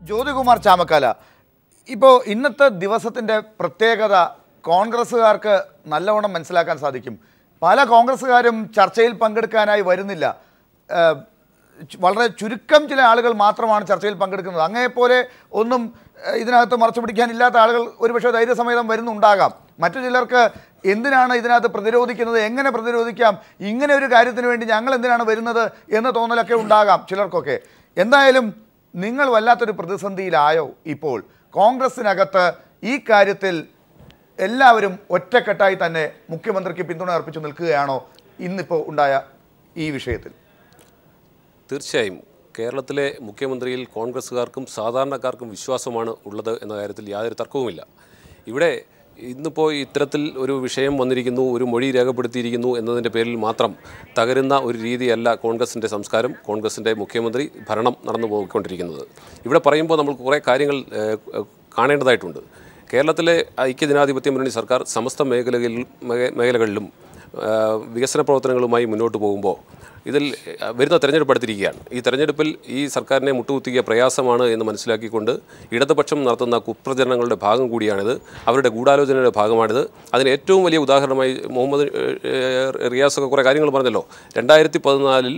ജ്യോതികുമാർ ചാമക്കാല ഇപ്പോൾ ഇന്നത്തെ ദിവസത്തിൻ്റെ പ്രത്യേകത കോൺഗ്രസ്സുകാർക്ക് നല്ലവണ്ണം മനസ്സിലാക്കാൻ സാധിക്കും പല കോൺഗ്രസ്സുകാരും ചർച്ചയിൽ പങ്കെടുക്കാനായി വരുന്നില്ല ഏഹ്, ചു- വളരെ ചുരുക്കം ചില ആളുകൾ മാത്രമാണ് ചർച്ചയിൽ പങ്കെടുക്കുന്നത് അങ്ങനെപ്പോലെ ഒന്നും ഏഹ്, ഇതിനകത്ത് മറച്ചു പിടിക്കാനില്ലാത്ത ആളുകൾ ഒരുപക്ഷെ ധൈര്യസമേതം വരുന്നുണ്ടാകാം മറ്റു ചിലർക്ക് എന്തിനാണ് ഇതിനകത്ത് പ്രതിരോധിക്കുന്നത് എങ്ങനെ പ്രതിരോധിക്കാം ഇങ്ങനെ ഒരു കാര്യത്തിന് വേണ്ടി ഞങ്ങൾ എന്തിനാണ് വരുന്നത് എന്ന തോന്നലൊക്കെ ഉണ്ടാകാം ചിലർക്കൊക്കെ എന്തായാലും നിങ്ങൾ വല്ലാത്തൊരു പ്രതിസന്ധിയിലായോ ഇപ്പോൾ കോൺഗ്രസിനകത്ത് ഈ കാര്യത്തിൽ എല്ലാവരും ഒറ്റക്കെട്ടായി തന്നെ മുഖ്യമന്ത്രിക്ക് പിന്തുണ അർപ്പിച്ചു നിൽക്കുകയാണോ ഇന്നിപ്പോൾ ഉണ്ടായ ഈ വിഷയത്തിൽ തീർച്ചയായും കേരളത്തിലെ മുഖ്യമന്ത്രിയിൽ കോൺഗ്രസ്സുകാർക്കും സാധാരണക്കാർക്കും വിശ്വാസമാണ് ഉള്ളത് എന്ന കാര്യത്തിൽ യാതൊരു തർക്കവുമില്ല ഇവിടെ ഇന്നിപ്പോൾ ഇത്തരത്തിൽ ഒരു വിഷയം വന്നിരിക്കുന്നു ഒരു മൊഴി രേഖപ്പെടുത്തിയിരിക്കുന്നു എന്നതിൻ്റെ പേരിൽ മാത്രം തകരുന്ന ഒരു രീതിയല്ല കോൺഗ്രസിൻ്റെ സംസ്കാരം കോൺഗ്രസിൻ്റെ മുഖ്യമന്ത്രി ഭരണം നടന്നു പോയിക്കൊണ്ടിരിക്കുന്നത് ഇവിടെ പറയുമ്പോൾ നമ്മൾ കുറേ കാര്യങ്ങൾ ഏഹ്, ഏഹ്, കാണേണ്ടതായിട്ടുണ്ട് കേരളത്തിലെ ഐക്യജനാധിപത്യ മുന്നണി സർക്കാർ സമസ്ത മേഖലകളിലും മേ- മേഖലകളിലും ആ, വികസന പ്രവർത്തനങ്ങളുമായി മുന്നോട്ട് പോകുമ്പോൾ ഇതിൽ ആ, വരുന്ന തെരഞ്ഞെടുപ്പ് അടുത്തിരിക്കുകയാണ് ഈ തെരഞ്ഞെടുപ്പിൽ ഈ സർക്കാരിനെ മുട്ടുകുത്തിയ പ്രയാസമാണ് എന്ന് മനസ്സിലാക്കിക്കൊണ്ട് ഇടതുപക്ഷം നടത്തുന്ന കുപ്രചരണങ്ങളുടെ ഭാഗം കൂടിയാണിത് അവരുടെ ഗൂഢാലോചനയുടെ ഭാഗമാണിത് അതിന് ഏറ്റവും വലിയ ഉദാഹരണമായി മുഹമ്മദ് ഏഹ്, റിയാസൊക്കെ കുറേ കാര്യങ്ങൾ പറഞ്ഞല്ലോ രണ്ടായിരത്തി പതിനാലിൽ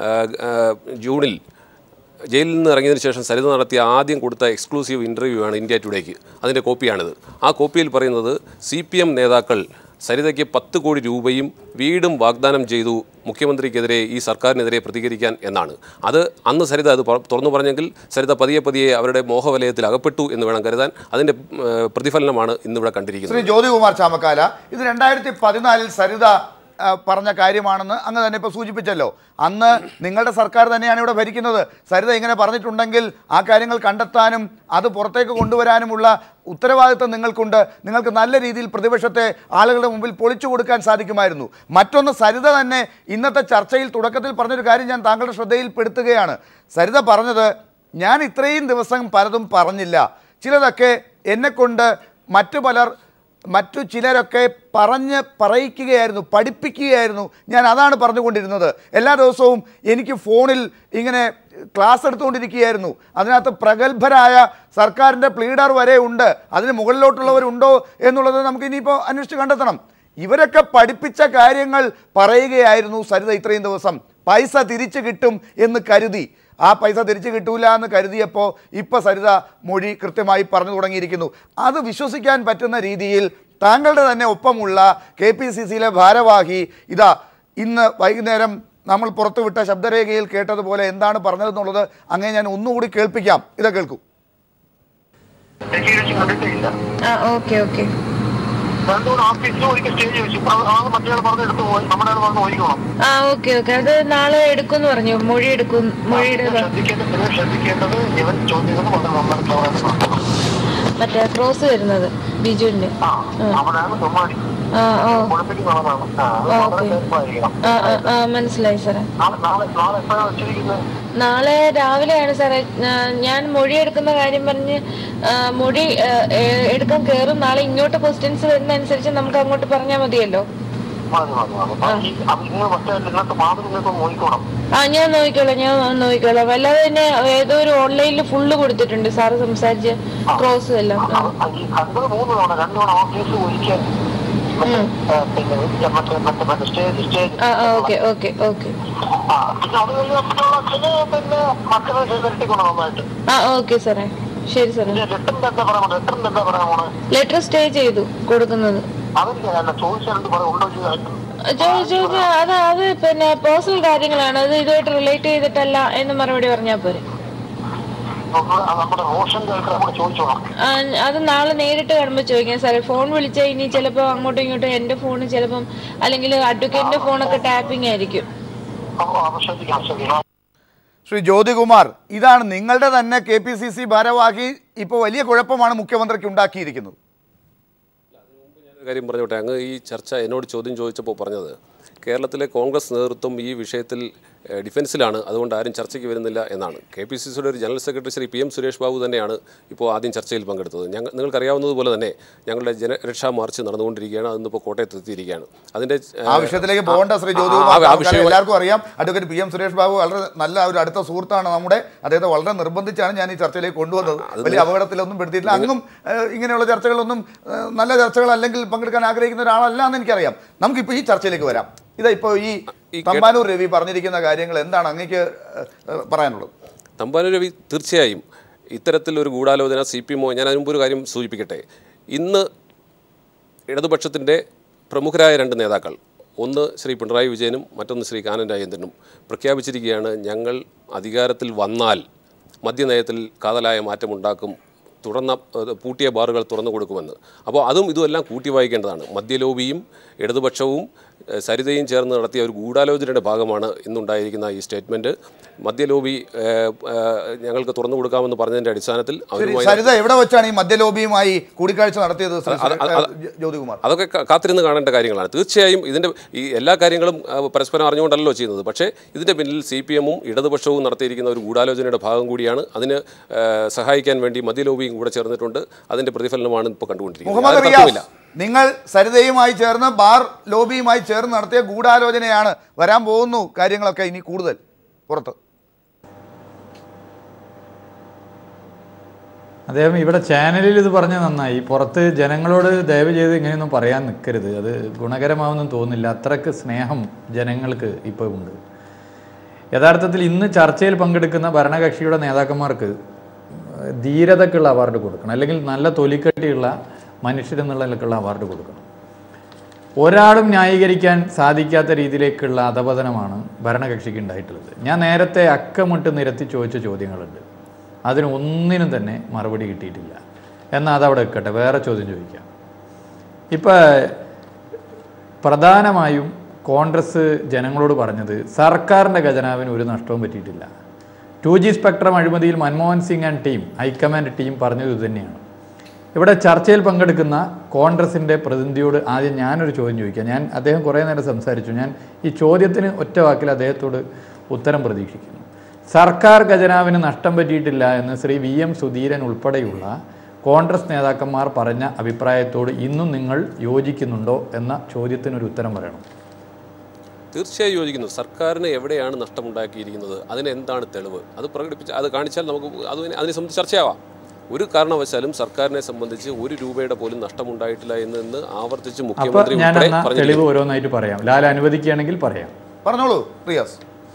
ജൂണിൽ ജയിലിൽ നിന്ന് ഇറങ്ങിയതിന് ശേഷം സരിത നടത്തിയ ആദ്യം കൊടുത്ത എക്സ്ക്ലൂസീവ് ഇൻ്റർവ്യൂ ആണ് ഇന്ത്യ ടുഡേക്ക് അതിൻ്റെ കോപ്പിയാണിത് ആ കോപ്പിയിൽ പറയുന്നത് സി പി എം നേതാക്കൾ സരിതയ്ക്ക് പത്ത് കോടി രൂപയും വീടും വാഗ്ദാനം ചെയ്തു മുഖ്യമന്ത്രിക്കെതിരെ ഈ സർക്കാരിനെതിരെ പ്രതികരിക്കാൻ എന്നാണ് അത് അന്ന് സരിത അത് പ- തുറന്നു പറഞ്ഞെങ്കിൽ സരിത പതിയെ പതിയെ അവരുടെ മോഹവലയത്തിൽ അകപ്പെട്ടു എന്ന് വേണം കരുതാൻ അതിൻ്റെ ഏഹ്, പ്രതിഫലനമാണ് ഇന്നിവിടെ കണ്ടിരിക്കുന്നത് ശ്രീ ജ്യോതികുമാർ ചാമക്കാല ഇത് രണ്ടായിരത്തി പതിനാലിൽ സരിത ആ, പറഞ്ഞ കാര്യമാണെന്ന് അങ്ങ് തന്നെ ഇപ്പോൾ സൂചിപ്പിച്ചല്ലോ അന്ന് നിങ്ങളുടെ സർക്കാർ തന്നെയാണ് ഇവിടെ ഭരിക്കുന്നത് സരിത ഇങ്ങനെ പറഞ്ഞിട്ടുണ്ടെങ്കിൽ ആ കാര്യങ്ങൾ കണ്ടെത്താനും അത് പുറത്തേക്ക് കൊണ്ടുവരാനുമുള്ള ഉത്തരവാദിത്വം നിങ്ങൾക്കുണ്ട് നിങ്ങൾക്ക് നല്ല രീതിയിൽ പ്രതിപക്ഷത്തെ ആളുകളുടെ മുമ്പിൽ പൊളിച്ചു കൊടുക്കാൻ സാധിക്കുമായിരുന്നു മറ്റൊന്ന് സരിത തന്നെ ഇന്നത്തെ ചർച്ചയിൽ തുടക്കത്തിൽ പറഞ്ഞൊരു കാര്യം ഞാൻ താങ്കളുടെ ശ്രദ്ധയിൽപ്പെടുത്തുകയാണ് സരിത പറഞ്ഞത് ഞാൻ ഇത്രയും ദിവസം പലതും പറഞ്ഞില്ല ചിലതൊക്കെ എന്നെക്കൊണ്ട് മറ്റു പലർ മറ്റു ചിലരൊക്കെ പറഞ്ഞ് പറയിക്കുകയായിരുന്നു പഠിപ്പിക്കുകയായിരുന്നു ഞാൻ അതാണ് പറഞ്ഞുകൊണ്ടിരുന്നത് എല്ലാ ദിവസവും എനിക്ക് ഫോണിൽ ഇങ്ങനെ ക്ലാസ് എടുത്തുകൊണ്ടിരിക്കുകയായിരുന്നു അതിനകത്ത് പ്രഗത്ഭരായ സർക്കാരിൻ്റെ പ്ലീഡർ വരെ ഉണ്ട് അതിന് മുകളിലോട്ടുള്ളവരുണ്ടോ എന്നുള്ളത് നമുക്ക് ഇനിയിപ്പോൾ അന്വേഷിച്ച് കണ്ടെത്തണം ഇവരൊക്കെ പഠിപ്പിച്ച കാര്യങ്ങൾ പറയുകയായിരുന്നു സരിത ഇത്രയും ദിവസം പൈസ തിരിച്ചു കിട്ടും എന്ന് കരുതി ആ പൈസ തിരിച്ചു കിട്ടൂല എന്ന് കരുതിയപ്പോൾ ഇപ്പോൾ സരിത മൊഴി കൃത്യമായി പറഞ്ഞു തുടങ്ങിയിരിക്കുന്നു അത് വിശ്വസിക്കാൻ പറ്റുന്ന രീതിയിൽ താങ്കളുടെ തന്നെ ഒപ്പമുള്ള കെ പി സി സിയിലെ ഭാരവാഹി ഇതാ ഇന്ന് വൈകുന്നേരം നമ്മൾ പുറത്തുവിട്ട ശബ്ദരേഖയിൽ കേട്ടതുപോലെ എന്താണ് പറഞ്ഞതെന്നുള്ളത് അങ്ങനെ ഞാൻ ഒന്നുകൂടി കേൾപ്പിക്കാം ഇത് കേൾക്കൂ ഡൽഹിയിൽ കണ്ടിട്ടില്ല ആ ഓക്കെ ഓക്കെ രണ്ടുമൂന്ന് ഓഫീസിലും ഒരിക്കൽ സ്റ്റേജ് വെച്ചു ഇപ്പൊ ആ മറ്റേ പറഞ്ഞ് എടുത്ത് പോയി നമ്മുടെ ആൾ പറഞ്ഞ് പോയിക്കോണം ആ ഓക്കെ ഓക്കെ അത് നാളെ എടുക്കുമെന്ന് പറഞ്ഞു മൊഴി എടുക്കും മൊഴിയുടെ ശ്രദ്ധിക്കേണ്ടത് നിങ്ങൾ ശ്രദ്ധിക്കേണ്ടത് ഇവൻ ചോദ്യങ്ങൾ വളരെ നന്നായിട്ട് മറ്റേ ക്രോസ് വരുന്നത് ബിജുവിന്റെ ആ അവനാണ് തൊമ്മാടി ആ ഓ കുളിപ്പിക്കുന്നവനാണ് ആ അത് വളരെ സേഫായിരിക്കണം ആ ആ, ആ മനസ്സിലായി സാറേ നാളെ നാളെ നാളെ എപ്പോഴാണ് വെച്ചിരിക്കുന്നത് നാളെ രാവിലെയാണ് സാറേ ഞാ- ഞാൻ മൊഴി എടുക്കുന്ന കാര്യം പറഞ്ഞ് ആ, മൊഴി ആ, ഏ- എടുക്കാൻ കയറും നാളെ ഇങ്ങോട്ട് ക്വസ്റ്റ്യൻസ് വരുന്ന അനുസരിച്ച് നമുക്ക് അങ്ങോട്ട് പറഞ്ഞാൽ മതിയല്ലോ മതി മതി മതി അപ്പൊ ഈ അത് നിങ്ങൾ മറ്റേ നിങ്ങൾക്ക് മാതൃ നിങ്ങൾക്ക് നോക്കിക്കോണം ആ ഞാൻ നോക്കിക്കോളാം ഞാൻ നോക്കിക്കോളാം അല്ലാതെ തന്നെ ഏതോ ഒരു ഓൺലൈനിൽ ഫുള്ള് കൊടുത്തിട്ടുണ്ട് സാറ് സംസാരിച്ച് ക്രോസ് എല്ലാം ആ. ആ, ഈ കണ്ടത് മൂന്ന് തവണ രണ്ടു തവണ ഓഫീസ് ഒരിക്കൽ മറ്റേ, ആ, പിന്നെ മറ്റേ മറ്റേ മറ്റേ സ്റ്റേജ് സ്റ്റേജ് ആ ആ ഓക്കെ ഓക്കെ ഓക്കെ ആ പിന്നെ അത് കഴിഞ്ഞ് മറ്റുള്ള അച്ഛന് പിന്നെ മക്കളെ ചെയ്തിരിക്കണം നന്നായിട്ട് ആ ഓക്കെ സാറേ ശരി സാറേ പിന്നെ ലെറ്ററിന്റെ എന്താ പറയാൻ ലെറ്ററിന്റെ എന്താ പറയാൻ പോണേ ലെറ്റർ സ്റ്റേ ചെയ്തു കൊടുക്കുന്നത് അതെനിക്ക് അല്ല ചോദിച്ചിട്ട് പറയാം ഉണ്ടോ ചെയ്തായിട്ട് ചോദിച്ചു ചോദിച്ചു അത് അത് പിന്നെ പേഴ്സണൽ കാര്യങ്ങളാണ് അത് ഇതുമായിട്ട് റിലേറ്റ് ചെയ്തിട്ടല്ല എന്ന് മറുപടി പറഞ്ഞാൽ പോരെ നമ്മുടെ റോഷൻ കേൾക്കാൻ നമ്മൾ ചോദിച്ചോളാം ആ, അത് നാളെ നേരിട്ട് കാണുമ്പോൾ ചോദിക്കാം സാറേ ഫോൺ വിളിച്ചാൽ ഇനി ചിലപ്പോൾ അങ്ങോട്ടും ഇങ്ങോട്ടും എൻ്റെ ഫോൺ ചിലപ്പം അല്ലെങ്കിൽ അഡ്വക്കേറ്റിന്റെ ഫോണൊക്കെ ടാപ്പിംഗ് ആയിരിക്കും അപ്പൊ അപ്പൊ ശ്രദ്ധിക്കാം ശ്രദ്ധിക്കാം ശ്രീ ജ്യോതികുമാർ ഇതാണ് നിങ്ങളുടെ തന്നെ കെ പി സി സി ഭാരവാഹി ഇപ്പോൾ വലിയ കുഴപ്പമാണ് മുഖ്യമന്ത്രിക്ക് ഉണ്ടാക്കിയിരിക്കുന്നത് ഒരു കാര്യം പറഞ്ഞോട്ടെ അങ്ങ് ഈ ചർച്ച എന്നോട് ചോദ്യം ചോദിച്ചപ്പോൾ പറഞ്ഞത് കേരളത്തിലെ കോൺഗ്രസ് നേതൃത്വം ഈ വിഷയത്തിൽ ഏഹ്, ഡിഫൻസിലാണ് അതുകൊണ്ട് ആരും ചർച്ചയ്ക്ക് വരുന്നില്ല എന്നാണ് കെ പി സി സിയുടെ ഒരു general secretary Shri P M Suresh Babu തന്നെയാണ് ഇപ്പോൾ ആദ്യം ചർച്ചയിൽ പങ്കെടുത്തത് ഞങ്ങൾ നിങ്ങൾക്കറിയാവുന്നതുപോലെ തന്നെ ഞങ്ങളുടെ ജനരക്ഷാ മാർച്ച് നടന്നുകൊണ്ടിരിക്കുകയാണ് അതിന്നിപ്പോൾ കോട്ടയത്ത് എത്തിയിരിക്കുകയാണ് അതിൻ്റെ ഏഹ്, ആ വിഷയത്തിലേക്ക് പോകേണ്ട ശ്രീ ആ, ജ്യോതികുമാർ ആ, ആ നമുക്കറിയാം, വിഷയം എല്ലാവർക്കും അറിയാം advocate P M Suresh Babu വളരെ നല്ല ഒരു അടുത്ത സുഹൃത്താണ് നമ്മുടെ അദ്ദേഹത്തെ വളരെ നിർബന്ധിച്ചാണ് ഞാൻ ഈ ചർച്ചയിലേക്ക് കൊണ്ടുവന്നത് വലിയ അപകടത്തിലൊന്നും പെടുത്തിയിട്ടില്ല അങ്ങും ഏഹ്, ഇങ്ങനെയുള്ള ചർച്ചകളൊന്നും ഏഹ്, നല്ല ചർച്ചകൾ അല്ലെങ്കിൽ പങ്കെടുക്കാൻ ആഗ്രഹിക്കുന്ന ഒരാളല്ല എന്ന് എനിക്കറിയാം നമുക്കിപ്പോൾ ഈ ചർച്ചയിലേക്ക് വരാം ഇതാ ഇപ്പോൾ ഈ ഈ തമ്പാനൂർ രവി പറഞ്ഞിരിക്കുന്ന കാര്യങ്ങൾ എന്താണ് അങ്ങേക്ക് ഏഹ്, ഏഹ്, പറയാനുള്ളത് തമ്പാനൂർ രവി തീർച്ചയായും ഇത്തരത്തിലൊരു ഗൂഢാലോചന സി പി എമ്മോ ഞാൻ അതിന് മുമ്പ് ഒരു കാര്യം സൂചിപ്പിക്കട്ടെ ഇന്ന് ഇടതുപക്ഷത്തിൻ്റെ പ്രമുഖരായ രണ്ട് നേതാക്കൾ ഒന്ന് ശ്രീ പിണറായി വിജയനും മറ്റൊന്ന് ശ്രീ കാനൻ രാജേന്ദ്രനും പ്രഖ്യാപിച്ചിരിക്കുകയാണ് ഞങ്ങൾ അധികാരത്തിൽ വന്നാൽ മദ്യനയത്തിൽ കാതലായ മാറ്റമുണ്ടാക്കും തുറന്ന ഏഹ്, പൂട്ടിയ ബാറുകൾ തുറന്നു കൊടുക്കുമെന്ന് അപ്പോൾ അതും ഇതുമെല്ലാം കൂട്ടി വായിക്കേണ്ടതാണ് മദ്യലോബിയും ഇടതുപക്ഷവും ഏഹ്, സരിതയും ചേർന്ന് നടത്തിയ ഒരു ഗൂഢാലോചനയുടെ ഭാഗമാണ് ഇന്നുണ്ടായിരിക്കുന്ന ഈ സ്റ്റേറ്റ്മെൻറ്റ് മദ്യലോബി ഏഹ്, ഏഹ്, ഞങ്ങൾക്ക് തുറന്നു കൊടുക്കാമെന്ന് പറഞ്ഞതിൻ്റെ അടിസ്ഥാനത്തിൽ ശരി, അവരുമായി സരിത എവിടെ വെച്ചാണ് ഈ മദ്യലോബിയുമായി കൂടിക്കാഴ്ച നടത്തിയത് ശ്രീ അത് അത് അത് ഏഹ്, ജ്യോതികുമാർ അതൊക്കെ ക- കാത്തിരുന്ന് കാണേണ്ട കാര്യങ്ങളാണ് തീർച്ചയായും ഇതിൻ്റെ ഈ എല്ലാ കാര്യങ്ങളും ആ, പരസ്പരം അറിഞ്ഞുകൊണ്ടല്ലോ ചെയ്യുന്നത് പക്ഷേ ഇതിൻ്റെ പിന്നിൽ സി പി എമ്മും ഇടതുപക്ഷവും നടത്തിയിരിക്കുന്ന ഒരു ഗൂഢാലോചനയുടെ ഭാഗം കൂടിയാണ് അതിന് ആ, സഹായിക്കാൻ വേണ്ടി മദ്യലോബിയും കൂടെ ചേർന്നിട്ടുണ്ട് അതിൻ്റെ പ്രതിഫലനമാണ് ഇപ്പോൾ കണ്ടുകൊണ്ടിരിക്കുന്നത് മുഹമ്മദ് യാതൊരു റിയാസ് തർക്കവുമില്ല നിങ്ങൾ സരിതയുമായി ചേർന്ന് ബാർ ലോബിയുമായി ചേർന്ന് നടത്തിയ ഗൂഢാലോചനയാണ് വരാൻ പോകുന്നു കാര്യങ്ങളൊക്കെ ഇനി കൂടുതൽ പുറത്ത് അദ്ദേഹം ഇവിടെ ചാനലിൽ ഇത് പറഞ്ഞ് നന്നായി പുറത്ത് ജനങ്ങളോട് ദയവ് ചെയ്ത് ഇങ്ങനെയൊന്നും പറയാൻ നിൽക്കരുത് അത് ഗുണകരമാവെന്നും തോന്നുന്നില്ല അത്രക്ക് സ്നേഹം ജനങ്ങൾക്ക് ഇപ്പോൾ ഉണ്ട് യഥാർത്ഥത്തിൽ ഇന്ന് ചർച്ചയിൽ പങ്കെടുക്കുന്ന ഭരണകക്ഷിയുടെ നേതാക്കന്മാർക്ക് ധീരതക്കുള്ള അവാർഡ് കൊടുക്കണം അല്ലെങ്കിൽ നല്ല തൊലിക്കട്ടിയുള്ള മനുഷ്യരെന്നുള്ള നിലക്കുള്ള അവാർഡ് കൊടുക്കണം ഒരാളും ന്യായീകരിക്കാൻ സാധിക്കാത്ത രീതിയിലേക്കുള്ള അധപതനമാണ് ഭരണകക്ഷിക്ക് ഉണ്ടായിട്ടുള്ളത് ഞാൻ നേരത്തെ അക്കമിട്ട് നിരത്തി ചോദിച്ച ചോദ്യങ്ങളുണ്ട് അതിന് ഒന്നിനും തന്നെ മറുപടി കിട്ടിയിട്ടില്ല എന്നാൽ അതവിടെ വെക്കട്ടെ വേറെ ചോദ്യം ചോദിക്കാം ഇപ്പം പ്രധാനമായും കോൺഗ്രസ് ജനങ്ങളോട് പറഞ്ഞത് സർക്കാരിൻ്റെ ഖജനാവിന് ഒരു നഷ്ടവും പറ്റിയിട്ടില്ല ടു ജി സ്പെക്ട്രം അഴിമതിയിൽ Manmohan Singh and team high command team പറഞ്ഞത് ഇതുതന്നെയാണ് ഇവിടെ ചർച്ചയിൽ പങ്കെടുക്കുന്ന കോൺഗ്രസിൻ്റെ പ്രതിനിധിയോട് ആദ്യം ഞാനൊരു ചോദ്യം ചോദിക്കാം ഞാൻ അദ്ദേഹം കുറേ നേരം സംസാരിച്ചു ഞാൻ ഈ ചോദ്യത്തിന് ഒറ്റ വാക്കിൽ അദ്ദേഹത്തോട് ഉത്തരം പ്രതീക്ഷിക്കുന്നു സർക്കാർ ഖജനാവിന് നഷ്ടം പറ്റിയിട്ടില്ല എന്ന് ശ്രീ വി എം സുധീരൻ ഉൾപ്പെടെയുള്ള കോൺഗ്രസ് നേതാക്കന്മാർ പറഞ്ഞ അഭിപ്രായത്തോട് ഇന്നും നിങ്ങൾ യോജിക്കുന്നുണ്ടോ എന്ന ചോദ്യത്തിനൊരു ഉത്തരം പറയണം തീർച്ചയായും യോജിക്കുന്നു സർക്കാരിന് എവിടെയാണ് നഷ്ടമുണ്ടാക്കിയിരിക്കുന്നത് അതിന് എന്താണ് തെളിവ് അത് പ്രകടിപ്പിച്ച് അത് കാണിച്ചാൽ നമുക്ക് അത് അതിനെ സംബന്ധിച്ച് ചർച്ചയാവാം ഒരു കാരണവശാലും സർക്കാരിനെ സംബന്ധിച്ച് ഒരു രൂപയുടെ പോലും നഷ്ടമുണ്ടായിട്ടില്ല എന്ന് ഇന്ന് ആവർത്തിച്ച് അപ്പോൾ മുഖ്യമന്ത്രി ഞാൻ ഉൾപ്പെടെ എന്നാ പറഞ്ഞിരിക്കുന്നു തെളിവ് ഓരോന്നായിട്ട് പറയാം ലാൽ അനുവദിക്കുകയാണെങ്കിൽ പറയാം പറഞ്ഞോളൂ റിയാസ്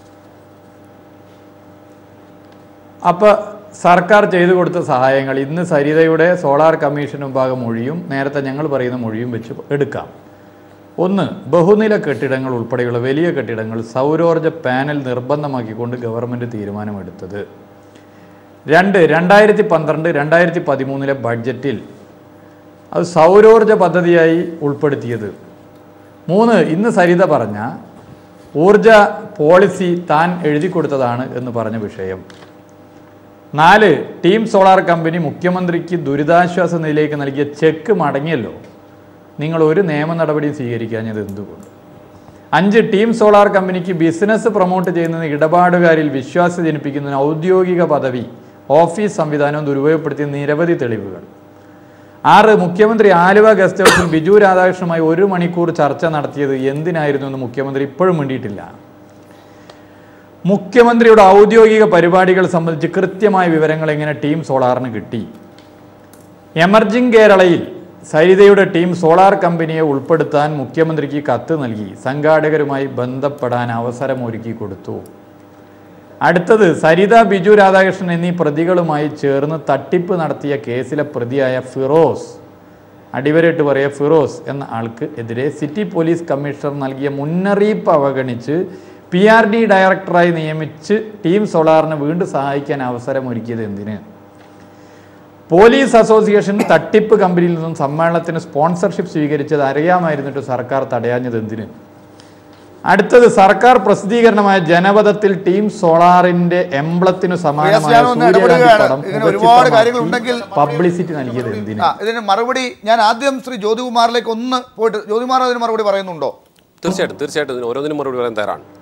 അപ്പോൾ സർക്കാർ ചെയ്തു കൊടുത്ത സഹായങ്ങൾ ഇന്ന് സരിതയുടെ സോളാർ കമ്മീഷൻ മുമ്പാകെ മൊഴിയും നേരത്തെ ഞങ്ങൾ പറയുന്ന മൊഴിയും വെച്ച് എടുക്കാം ഒന്ന് ബഹുനില കെട്ടിടങ്ങൾ ഉൾപ്പെടെയുള്ള വലിയ കെട്ടിടങ്ങൾ സൗരോർജ്ജ പാനൽ നിർബന്ധമാക്കിക്കൊണ്ട് ഗവൺമെൻറ് തീരുമാനമെടുത്തത് രണ്ട് രണ്ടായിരത്തി പന്ത്രണ്ട് രണ്ടായിരത്തി പതിമൂന്നിലെ ബഡ്ജറ്റിൽ അത് സൗരോർജ്ജ പദ്ധതിയായി ഉൾപ്പെടുത്തിയത് മൂന്ന് ഇന്ന് സരിത പറഞ്ഞ ഊർജ പോളിസി താൻ എഴുതി കൊടുത്തതാണ് എന്ന് പറഞ്ഞ വിഷയം നാല് ടീം സോളാർ കമ്പനി മുഖ്യമന്ത്രിക്ക് ദുരിതാശ്വാസ നിധിയിലേക്ക് നൽകിയ ചെക്ക് മടങ്ങിയല്ലോ നിങ്ങൾ ഒരു നിയമ നടപടിയും സ്വീകരിക്കാഞ്ഞത് എന്തുകൊണ്ട് അഞ്ച് ടീം സോളാർ കമ്പനിക്ക് ബിസിനസ് പ്രൊമോട്ട് ചെയ്യുന്നതിന് ഇടപാടുകാരിൽ വിശ്വാസം ജനിപ്പിക്കുന്നതിന് ഔദ്യോഗിക പദവി ഓഫീസ് സംവിധാനവും ദുരുപയോഗപ്പെടുത്തിയ നിരവധി തെളിവുകൾ ആറ് മുഖ്യമന്ത്രി ആലുവ ഗസ്റ്റ് ഹൗസിൽ ബിജു രാധാകൃഷ്ണനുമായി ഒരു മണിക്കൂർ ചർച്ച നടത്തിയത് എന്തിനായിരുന്നു എന്ന് മുഖ്യമന്ത്രി ഇപ്പോഴും വേണ്ടിയിട്ടില്ല മുഖ്യമന്ത്രിയുടെ ഔദ്യോഗിക പരിപാടികൾ സംബന്ധിച്ച് കൃത്യമായ വിവരങ്ങൾ എങ്ങനെ ടീം സോളാറിന് കിട്ടി എമർജിംഗ് കേരളയിൽ സരിതയുടെ ടീം സോളാർ കമ്പനിയെ ഉൾപ്പെടുത്താൻ മുഖ്യമന്ത്രിക്ക് കത്ത് നൽകി സംഘാടകരുമായി ബന്ധപ്പെടാൻ അവസരമൊരുക്കി കൊടുത്തു അടുത്തത് സരിത ബിജു രാധാകൃഷ്ണൻ എന്നീ പ്രതികളുമായി ചേർന്ന് തട്ടിപ്പ് നടത്തിയ കേസിലെ പ്രതിയായ ഫിറോസ് അടിവരയിട്ട് പറയുക ഫിറോസ് എന്ന ആൾക്ക് എതിരെ സിറ്റി പോലീസ് കമ്മീഷണർ നൽകിയ മുന്നറിയിപ്പ് അവഗണിച്ച് പി ആർ ഡി ഡയറക്ടറായി നിയമിച്ച് ടീം സോളാറിനെ വീണ്ടും സഹായിക്കാൻ അവസരമൊരുക്കിയത് എന്തിന് പോലീസ് അസോസിയേഷൻ തട്ടിപ്പ് കമ്പനിയിൽ നിന്നും സമ്മേളനത്തിന് സ്പോൺസർഷിപ്പ് സ്വീകരിച്ചത് അറിയാമായിരുന്നിട്ട് സർക്കാർ തടയാഞ്ഞത് എന്തിന് അടുത്തത് സർക്കാർ പ്രസിദ്ധീകരണമായ ജനപഥത്തിൽ ടീം സോളാറിന്റെ എംബ്ലത്തിനു സമാനമായ ഞാൻ ഒന്ന് ഇടപെടുകയാണ്. ഇങ്ങനെ ഒരുപാട് കാര്യങ്ങൾ ഉണ്ടെങ്കിൽ പബ്ലിസിറ്റി നൽകിയത് എന്തിന് ആ ഇതിന് മറുപടി ഞാൻ ആദ്യം ശ്രീ ജ്യോതികുമാറിലേക്ക് ഒന്ന് പോയിട്ട് ജ്യോതികുമാർ അതിന് മറുപടി പറയുന്നുണ്ടോ തീർച്ചയായിട്ടും തീർച്ചയായിട്ടും ഇതിന് ഓരോന്നിനും മറുപടി പറയാൻ തയ്യാറാണ്